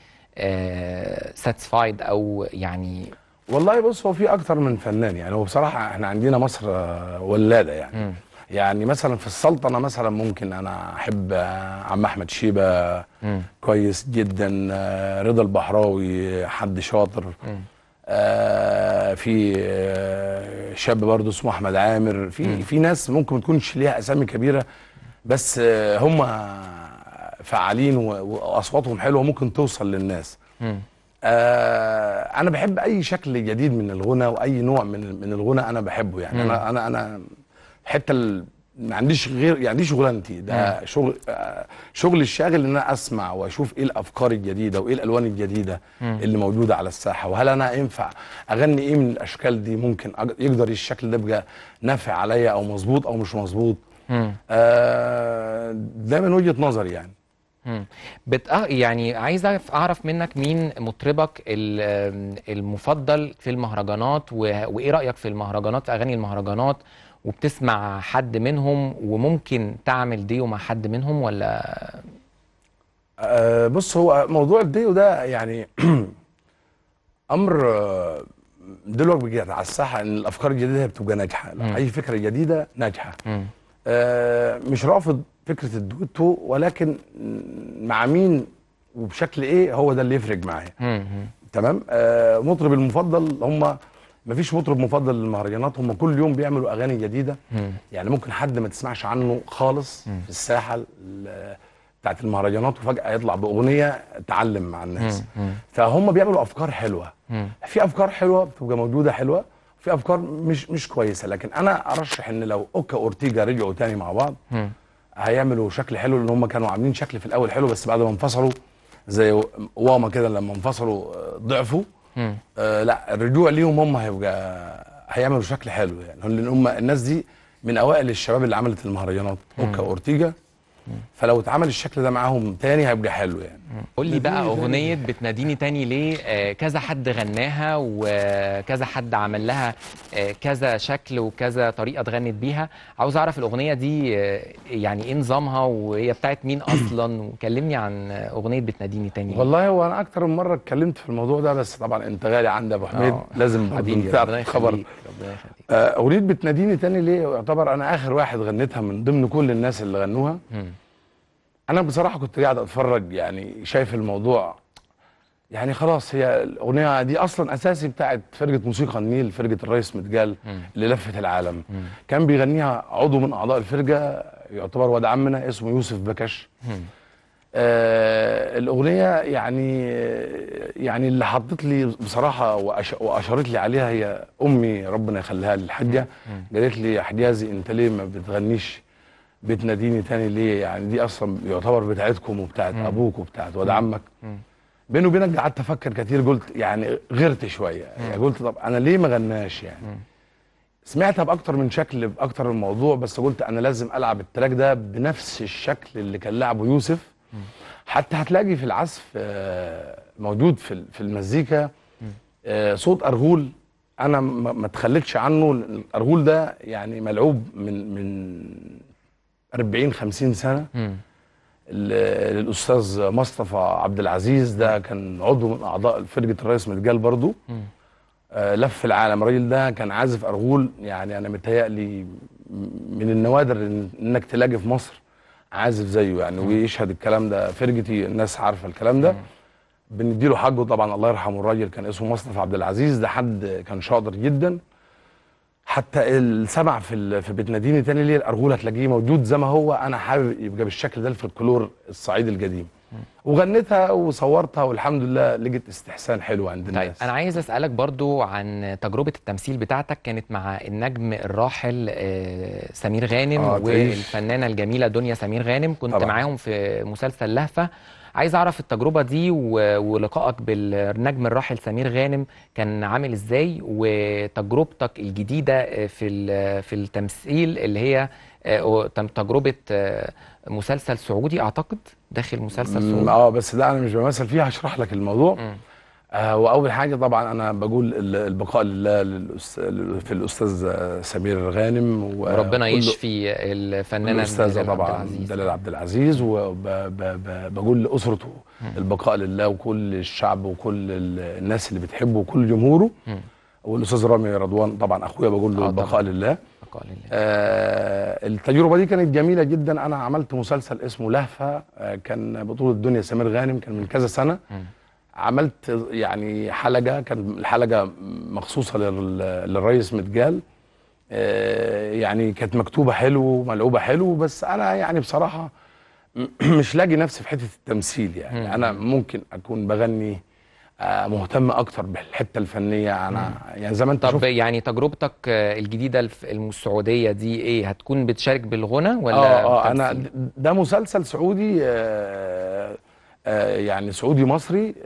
ساتسفايد او يعني والله بص هو في اكتر من فنان يعني هو بصراحه احنا عندنا مصر آه، ولاده يعني مم. يعني مثلا في السلطنه مثلا ممكن انا احب آه، عم احمد شيبه مم. كويس جدا آه، رضا البحراوي حد شاطر مم. آه، في آه، شاب برضه اسمه احمد عامر في في ناس ممكن ما تكونش ليها اسامي كبيره بس آه، هم فعالين و- واصواتهم حلوه ممكن توصل للناس مم. آه انا بحب اي شكل جديد من الغنى واي نوع من من الغنى انا بحبه يعني مم. انا انا انا الحته ال- ما عنديش غير يعني دي شغلانتي ده شغل آه شغل الشاغل ان انا اسمع واشوف ايه الافكار الجديده وايه الالوان الجديده مم. اللي موجوده على الساحه وهل انا ينفع اغني ايه من الاشكال دي ممكن أج- يقدر الشكل ده يبقى نافع عليا او مظبوط او مش مظبوط مم. آه ده من وجهه نظري يعني مم. بت... آه، يعني عايز أعرف- اعرف منك مين مطربك ال- آم، المفضل في المهرجانات و... وايه رايك في المهرجانات في اغاني المهرجانات وبتسمع حد منهم وممكن تعمل ديو مع حد منهم ولا آه، بص هو موضوع الديو ده يعني امر آه، دلوقتي بيجي على الساحه ان الافكار الجديده هي بتبقى ناجحه مم. اي فكره جديده ناجحه مم. آه، مش رافض فكره الدويتو ولكن مع مين وبشكل ايه هو ده اللي يفرق معايا مم. تمام آه، مطرب المفضل هم مفيش مطرب مفضل للمهرجانات هم كل يوم بيعملوا اغاني جديده مم. يعني ممكن حد ما تسمعش عنه خالص مم. في الساحه ال- بتاعت المهرجانات وفجاه يطلع باغنيه تعلم مع الناس مم. مم. فهم بيعملوا افكار حلوه مم. في افكار حلوه بتبقى موجوده حلوه في افكار مش مش كويسه لكن انا ارشح ان لو اوكا اورتيجا رجعوا تاني مع بعض مم. هيعملوا شكل حلو لان هم كانوا عاملين شكل في الاول حلو بس بعد ما انفصلوا زي واما كده لما انفصلوا آه، ضعفوا مم. آه لا الرجوع ليهم هم هيبقى هيعملوا شكل حلو يعني لان هم الناس دي من اوائل الشباب اللي عملت المهرجانات اوكا اورتيجا فلو اتعمل الشكل ده معاهم تاني هيبقى حلو يعني قول لي بقى اغنيه بتناديني تاني ليه آه كذا حد غناها وكذا حد عمل لها آه كذا شكل وكذا طريقه اتغنت بيها عاوز اعرف الاغنيه دي آه يعني ايه نظامها وهي بتاعت مين اصلا وكلمني عن اغنيه بتناديني تاني ليه. والله هو انا اكتر من مره اتكلمت في الموضوع ده بس طبعا انت غالي عندي يا ابو حميد آه، لازم حبيبي برضه تعرف ربنا خبر يخليك ربنا يخليك آه، اغنيه بتناديني تاني ليه يعتبر انا اخر واحد غنيتها من ضمن كل الناس اللي غنوها مم. انا بصراحه كنت قاعد اتفرج يعني شايف الموضوع يعني خلاص هي الاغنيه دي اصلا اساسي بتاعت فرقه موسيقى النيل فرقه الريس متجال مم. اللي لفت العالم مم. كان بيغنيها عضو من اعضاء الفرقه يعتبر واد عمنا اسمه يوسف بكش مم. آه الاغنيه يعني يعني اللي حطت لي بصراحه وأش واشارت لي عليها هي امي ربنا يخليها لي الحاجه قالت لي يا حجازي انت ليه ما بتغنيش بتناديني تاني ليه يعني دي اصلا يعتبر بتاعتكم وبتاعت مم. ابوك وبتاعت واد مم. عمك مم. بيني وبينك قعدت افكر كتير قلت يعني غيرت شويه يعني قلت طب انا ليه ما غناش يعني مم. سمعتها باكتر من شكل باكتر من موضوع بس قلت انا لازم العب التراك ده بنفس الشكل اللي كان لعبه يوسف حتى هتلاقي في العزف آه، موجود في ال- في المزيكا آه، صوت ارغول انا ما ما اتخليتش عنه لأن الارغول ده يعني ملعوب من من 40 50 سنه مم. ال- للاستاذ مصطفى عبد العزيز ده كان عضو من اعضاء فرقه الرئيس متجال برضو مم. آه، لف العالم الراجل ده كان عازف ارغول يعني انا متهيألي م- من النوادر إن- انك تلاقي في مصر عازف زيه يعني ويشهد الكلام ده فرقتي الناس عارفه الكلام ده بنديله حقه طبعا الله يرحمه الراجل كان اسمه مصطفى عبد العزيز ده حد كان شاطر جدا حتى السمع في ال- في بتناديني تاني ليه الارجوله تلاقيه موجود زي ما هو انا حابب يبقى بالشكل ده الفلكلور الصعيدي القديم وغنيتها وصورتها والحمد لله لقيت استحسان حلو عند طيب الناس انا عايز اسالك برضو عن تجربه التمثيل بتاعتك كانت مع النجم الراحل آه، سمير غانم آه، تعيش. والفنانه الجميله دنيا سمير غانم كنت طبعاً. معاهم في مسلسل لهفه عايز اعرف التجربه دي و- ولقائك بالنجم الراحل سمير غانم كان عامل ازاي وتجربتك الجديده آه، في ال- في التمثيل اللي هي آه، تم- تجربه آه، مسلسل سعودي اعتقد داخل مسلسل مم، سعودي اه بس ده انا مش بمثل فيها هشرح لك الموضوع آه واول حاجه طبعا انا بقول ال- البقاء لله للأس... في الاستاذ آه، سمير غانم وربنا وكل- يشفي الفنانه الاستاذه دلال عبد طبعا العزيز. دلال عبد العزيز وبقول لاسرته البقاء لله وكل الشعب وكل ال- الناس اللي بتحبه وكل جمهوره مم. والاستاذ رامي رضوان طبعا اخويا بقول له آه، البقاء طبعاً. لله بقاء لله آه التجربه دي كانت جميله جدا انا عملت مسلسل اسمه لهفه آه كان بطوله دنيا سمير غانم كان من كذا سنه عملت يعني حلقه كان الحلقه مخصوصه لل- للرئيس متجال آه يعني كانت مكتوبه حلو وملعوبه حلو بس انا يعني بصراحه م- مش لاقي نفسي في حته التمثيل يعني مم. انا ممكن اكون بغني آه مهتم اكتر بالحته الفنيه انا يعني زي ما انت طب شفت يعني تجربتك آه، الجديده الف- السعوديه دي ايه هتكون بتشارك بالغنى ولا اه اه انا تمثيل؟ د- ده مسلسل سعودي آه آه يعني سعودي مصري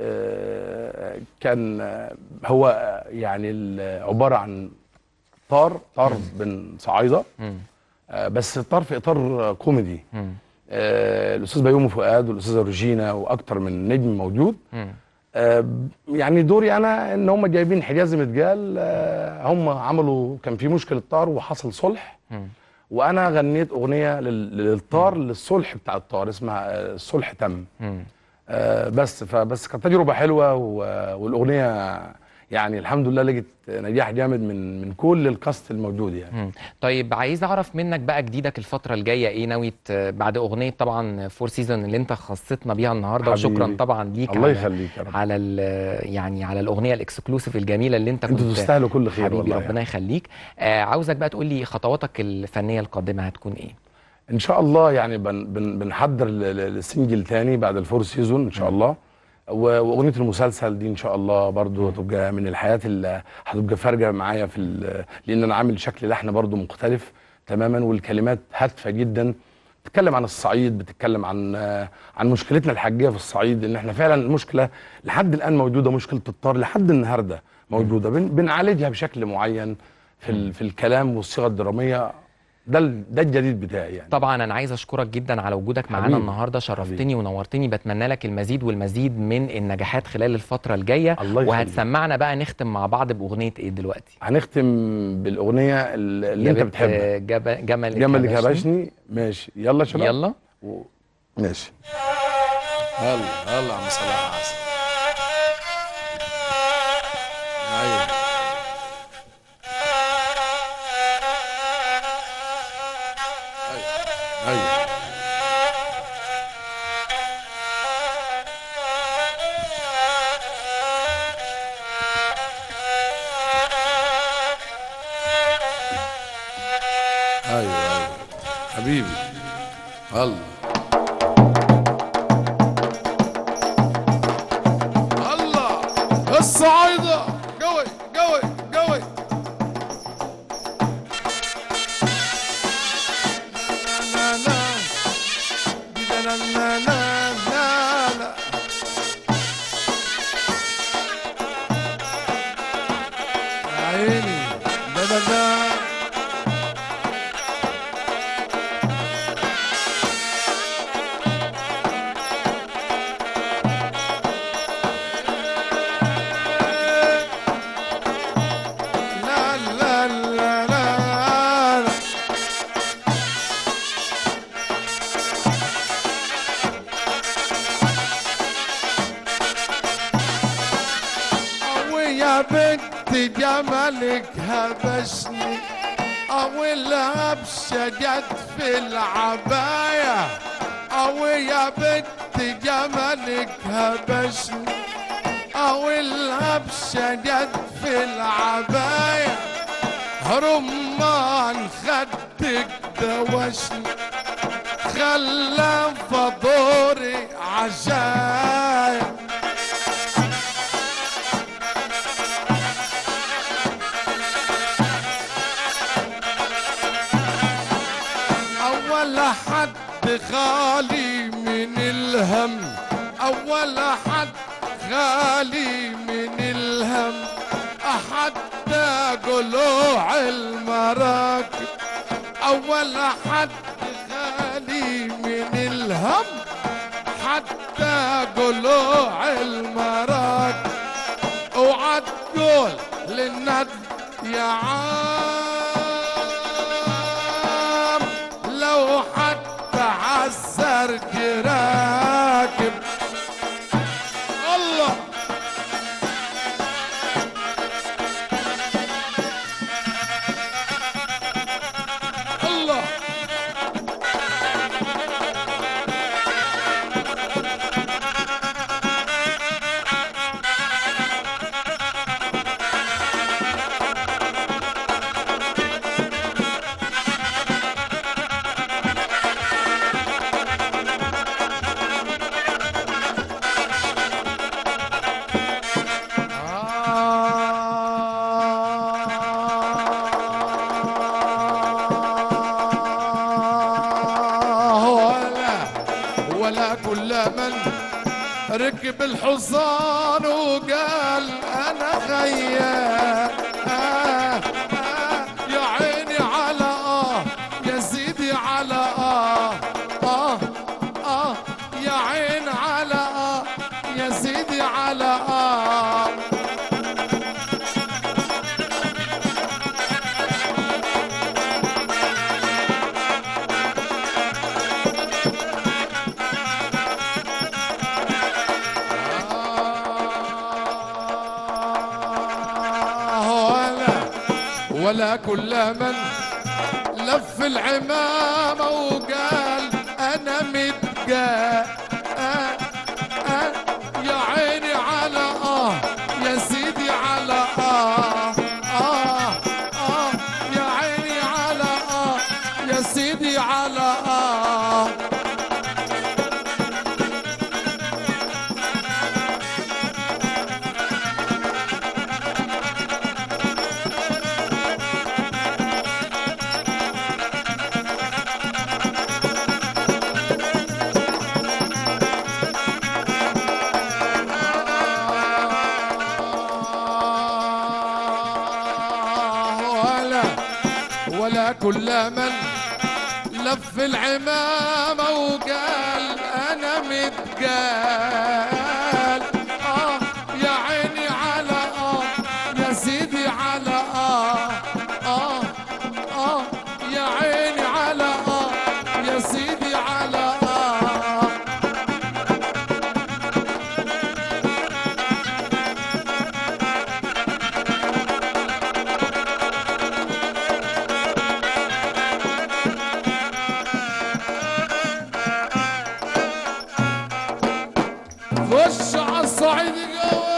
آه كان آه هو آه، يعني ال- عباره عن طار طار بن صعايده مم. آه بس طار في اطار آه، كوميدي مم. آه الاستاذ بيومي فؤاد والاستاذه روجينا واكتر من نجم موجود مم. آه، يعني دوري انا ان هم جايبين حجاز متجال آه، هم عملوا كان في مشكله طار وحصل صلح مم. وانا غنيت اغنيه لل- للطار للصلح بتاع الطار اسمها آه، الصلح تم مم. آه، بس فبس كانت تجربه حلوه و- والاغنيه يعني الحمد لله لقيت نجاح جامد من من كل الكاست الموجود يعني مم. طيب عايز اعرف منك بقى جديدك الفتره الجايه ايه ناوي ت- بعد اغنيه طبعا فور سيزون اللي انت خصتنا بيها النهارده حبيبي. وشكرا طبعا ليك الله على يخليك يا رب. على ال- يعني على الاغنيه الاكسكلوسيف الجميله اللي انت كنت انتوا تستاهلوا كل خير حبيبي والله ربنا يعني. يخليك آه عاوزك بقى تقول لي خطواتك الفنيه القادمه هتكون ايه ان شاء الله يعني بن بن بنحضر ل- ل- للسنجل تاني بعد الفور سيزون ان شاء الله و- واغنيه المسلسل دي ان شاء الله برضو هتبقى من الحياه اللي هتبقى فارقه معايا في ال- لان انا عامل شكل لحن برضو مختلف تماما والكلمات هادفه جدا بتتكلم عن الصعيد بتتكلم عن عن مشكلتنا الحاجيه في الصعيد ان احنا فعلا المشكله لحد الان موجوده مشكله الطار لحد النهارده موجوده بن بنعالجها بشكل معين في ال- في الكلام والصيغه الدراميه ده ال- ده الجديد بتاعي يعني طبعا انا عايز اشكرك جدا على وجودك معانا حبيبي. النهارده شرفتني ونورتني بتمنى لك المزيد والمزيد من النجاحات خلال الفتره الجايه الله يخليك. وهتسمعنا بقى نختم مع بعض باغنيه ايه دلوقتي هنختم بالاغنيه اللي, اللي يا انت بت- بتحبها جب- جملك جملك هبشني. هبشني ماشي يلا يا شباب يلا و... ماشي هلا هلا عم صلاح عسل ايوه ايوه ايوه ايوه حبيبي الله الله الصعايدة قوي قوي قوي لا لا لا لا لا لا لا يا عيني لا لا لا لا لا لا لا لا أوي يا بنت جمالك هبشني أوي الهبشة جت في العباية أوي يا بنت جمالك زمانك هبشني او الهبشة جت في العباية رمان خدك دوشني خلى فضوري عجايب أول حد خالي من الهم أول حد خالي من الهم حتى قلوع المراكب أول حد خالي من الهم حتى قلوع المراكب اوعى تقول للند يا عام لو حتى عسر جراكب الله الله آه ولا ولا كل من ركب الحصان وقال انا خيال آه آه يا عيني على اه يا سيدي على اه اه اه يا عين على اه يا سيدي على اه ولا ولا كل من لف العمامة وقال أنا متقال آه آه يا عيني على آه يا سيدي على آه آه آه يا عيني على آه يا سيدي على آه ولا ولا كل من لف العمامة وقال أنا متقال آه يا عيني على آه يا سيدي على آه آه آه يا عيني على آه يا سيدي على آه خش على الصعيد قوي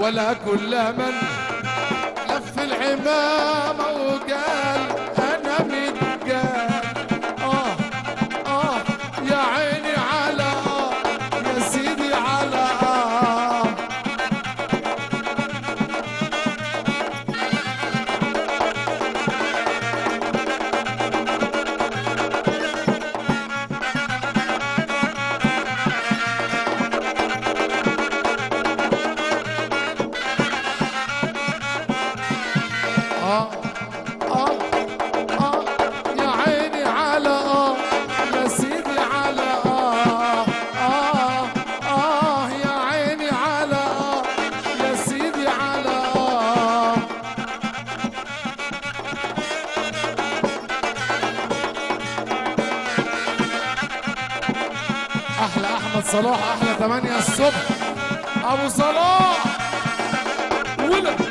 ولا كل من لف العمامة وقال أنا متقال آه آه يا عيني على آه يا سيدي على آه آه آه آه يا عيني على آه يا سيدي على آه آه آه يا عيني على آه يا سيدي على آه أحلى أحمد صلاح أحلى 8 الصبح أبو صلاح ولد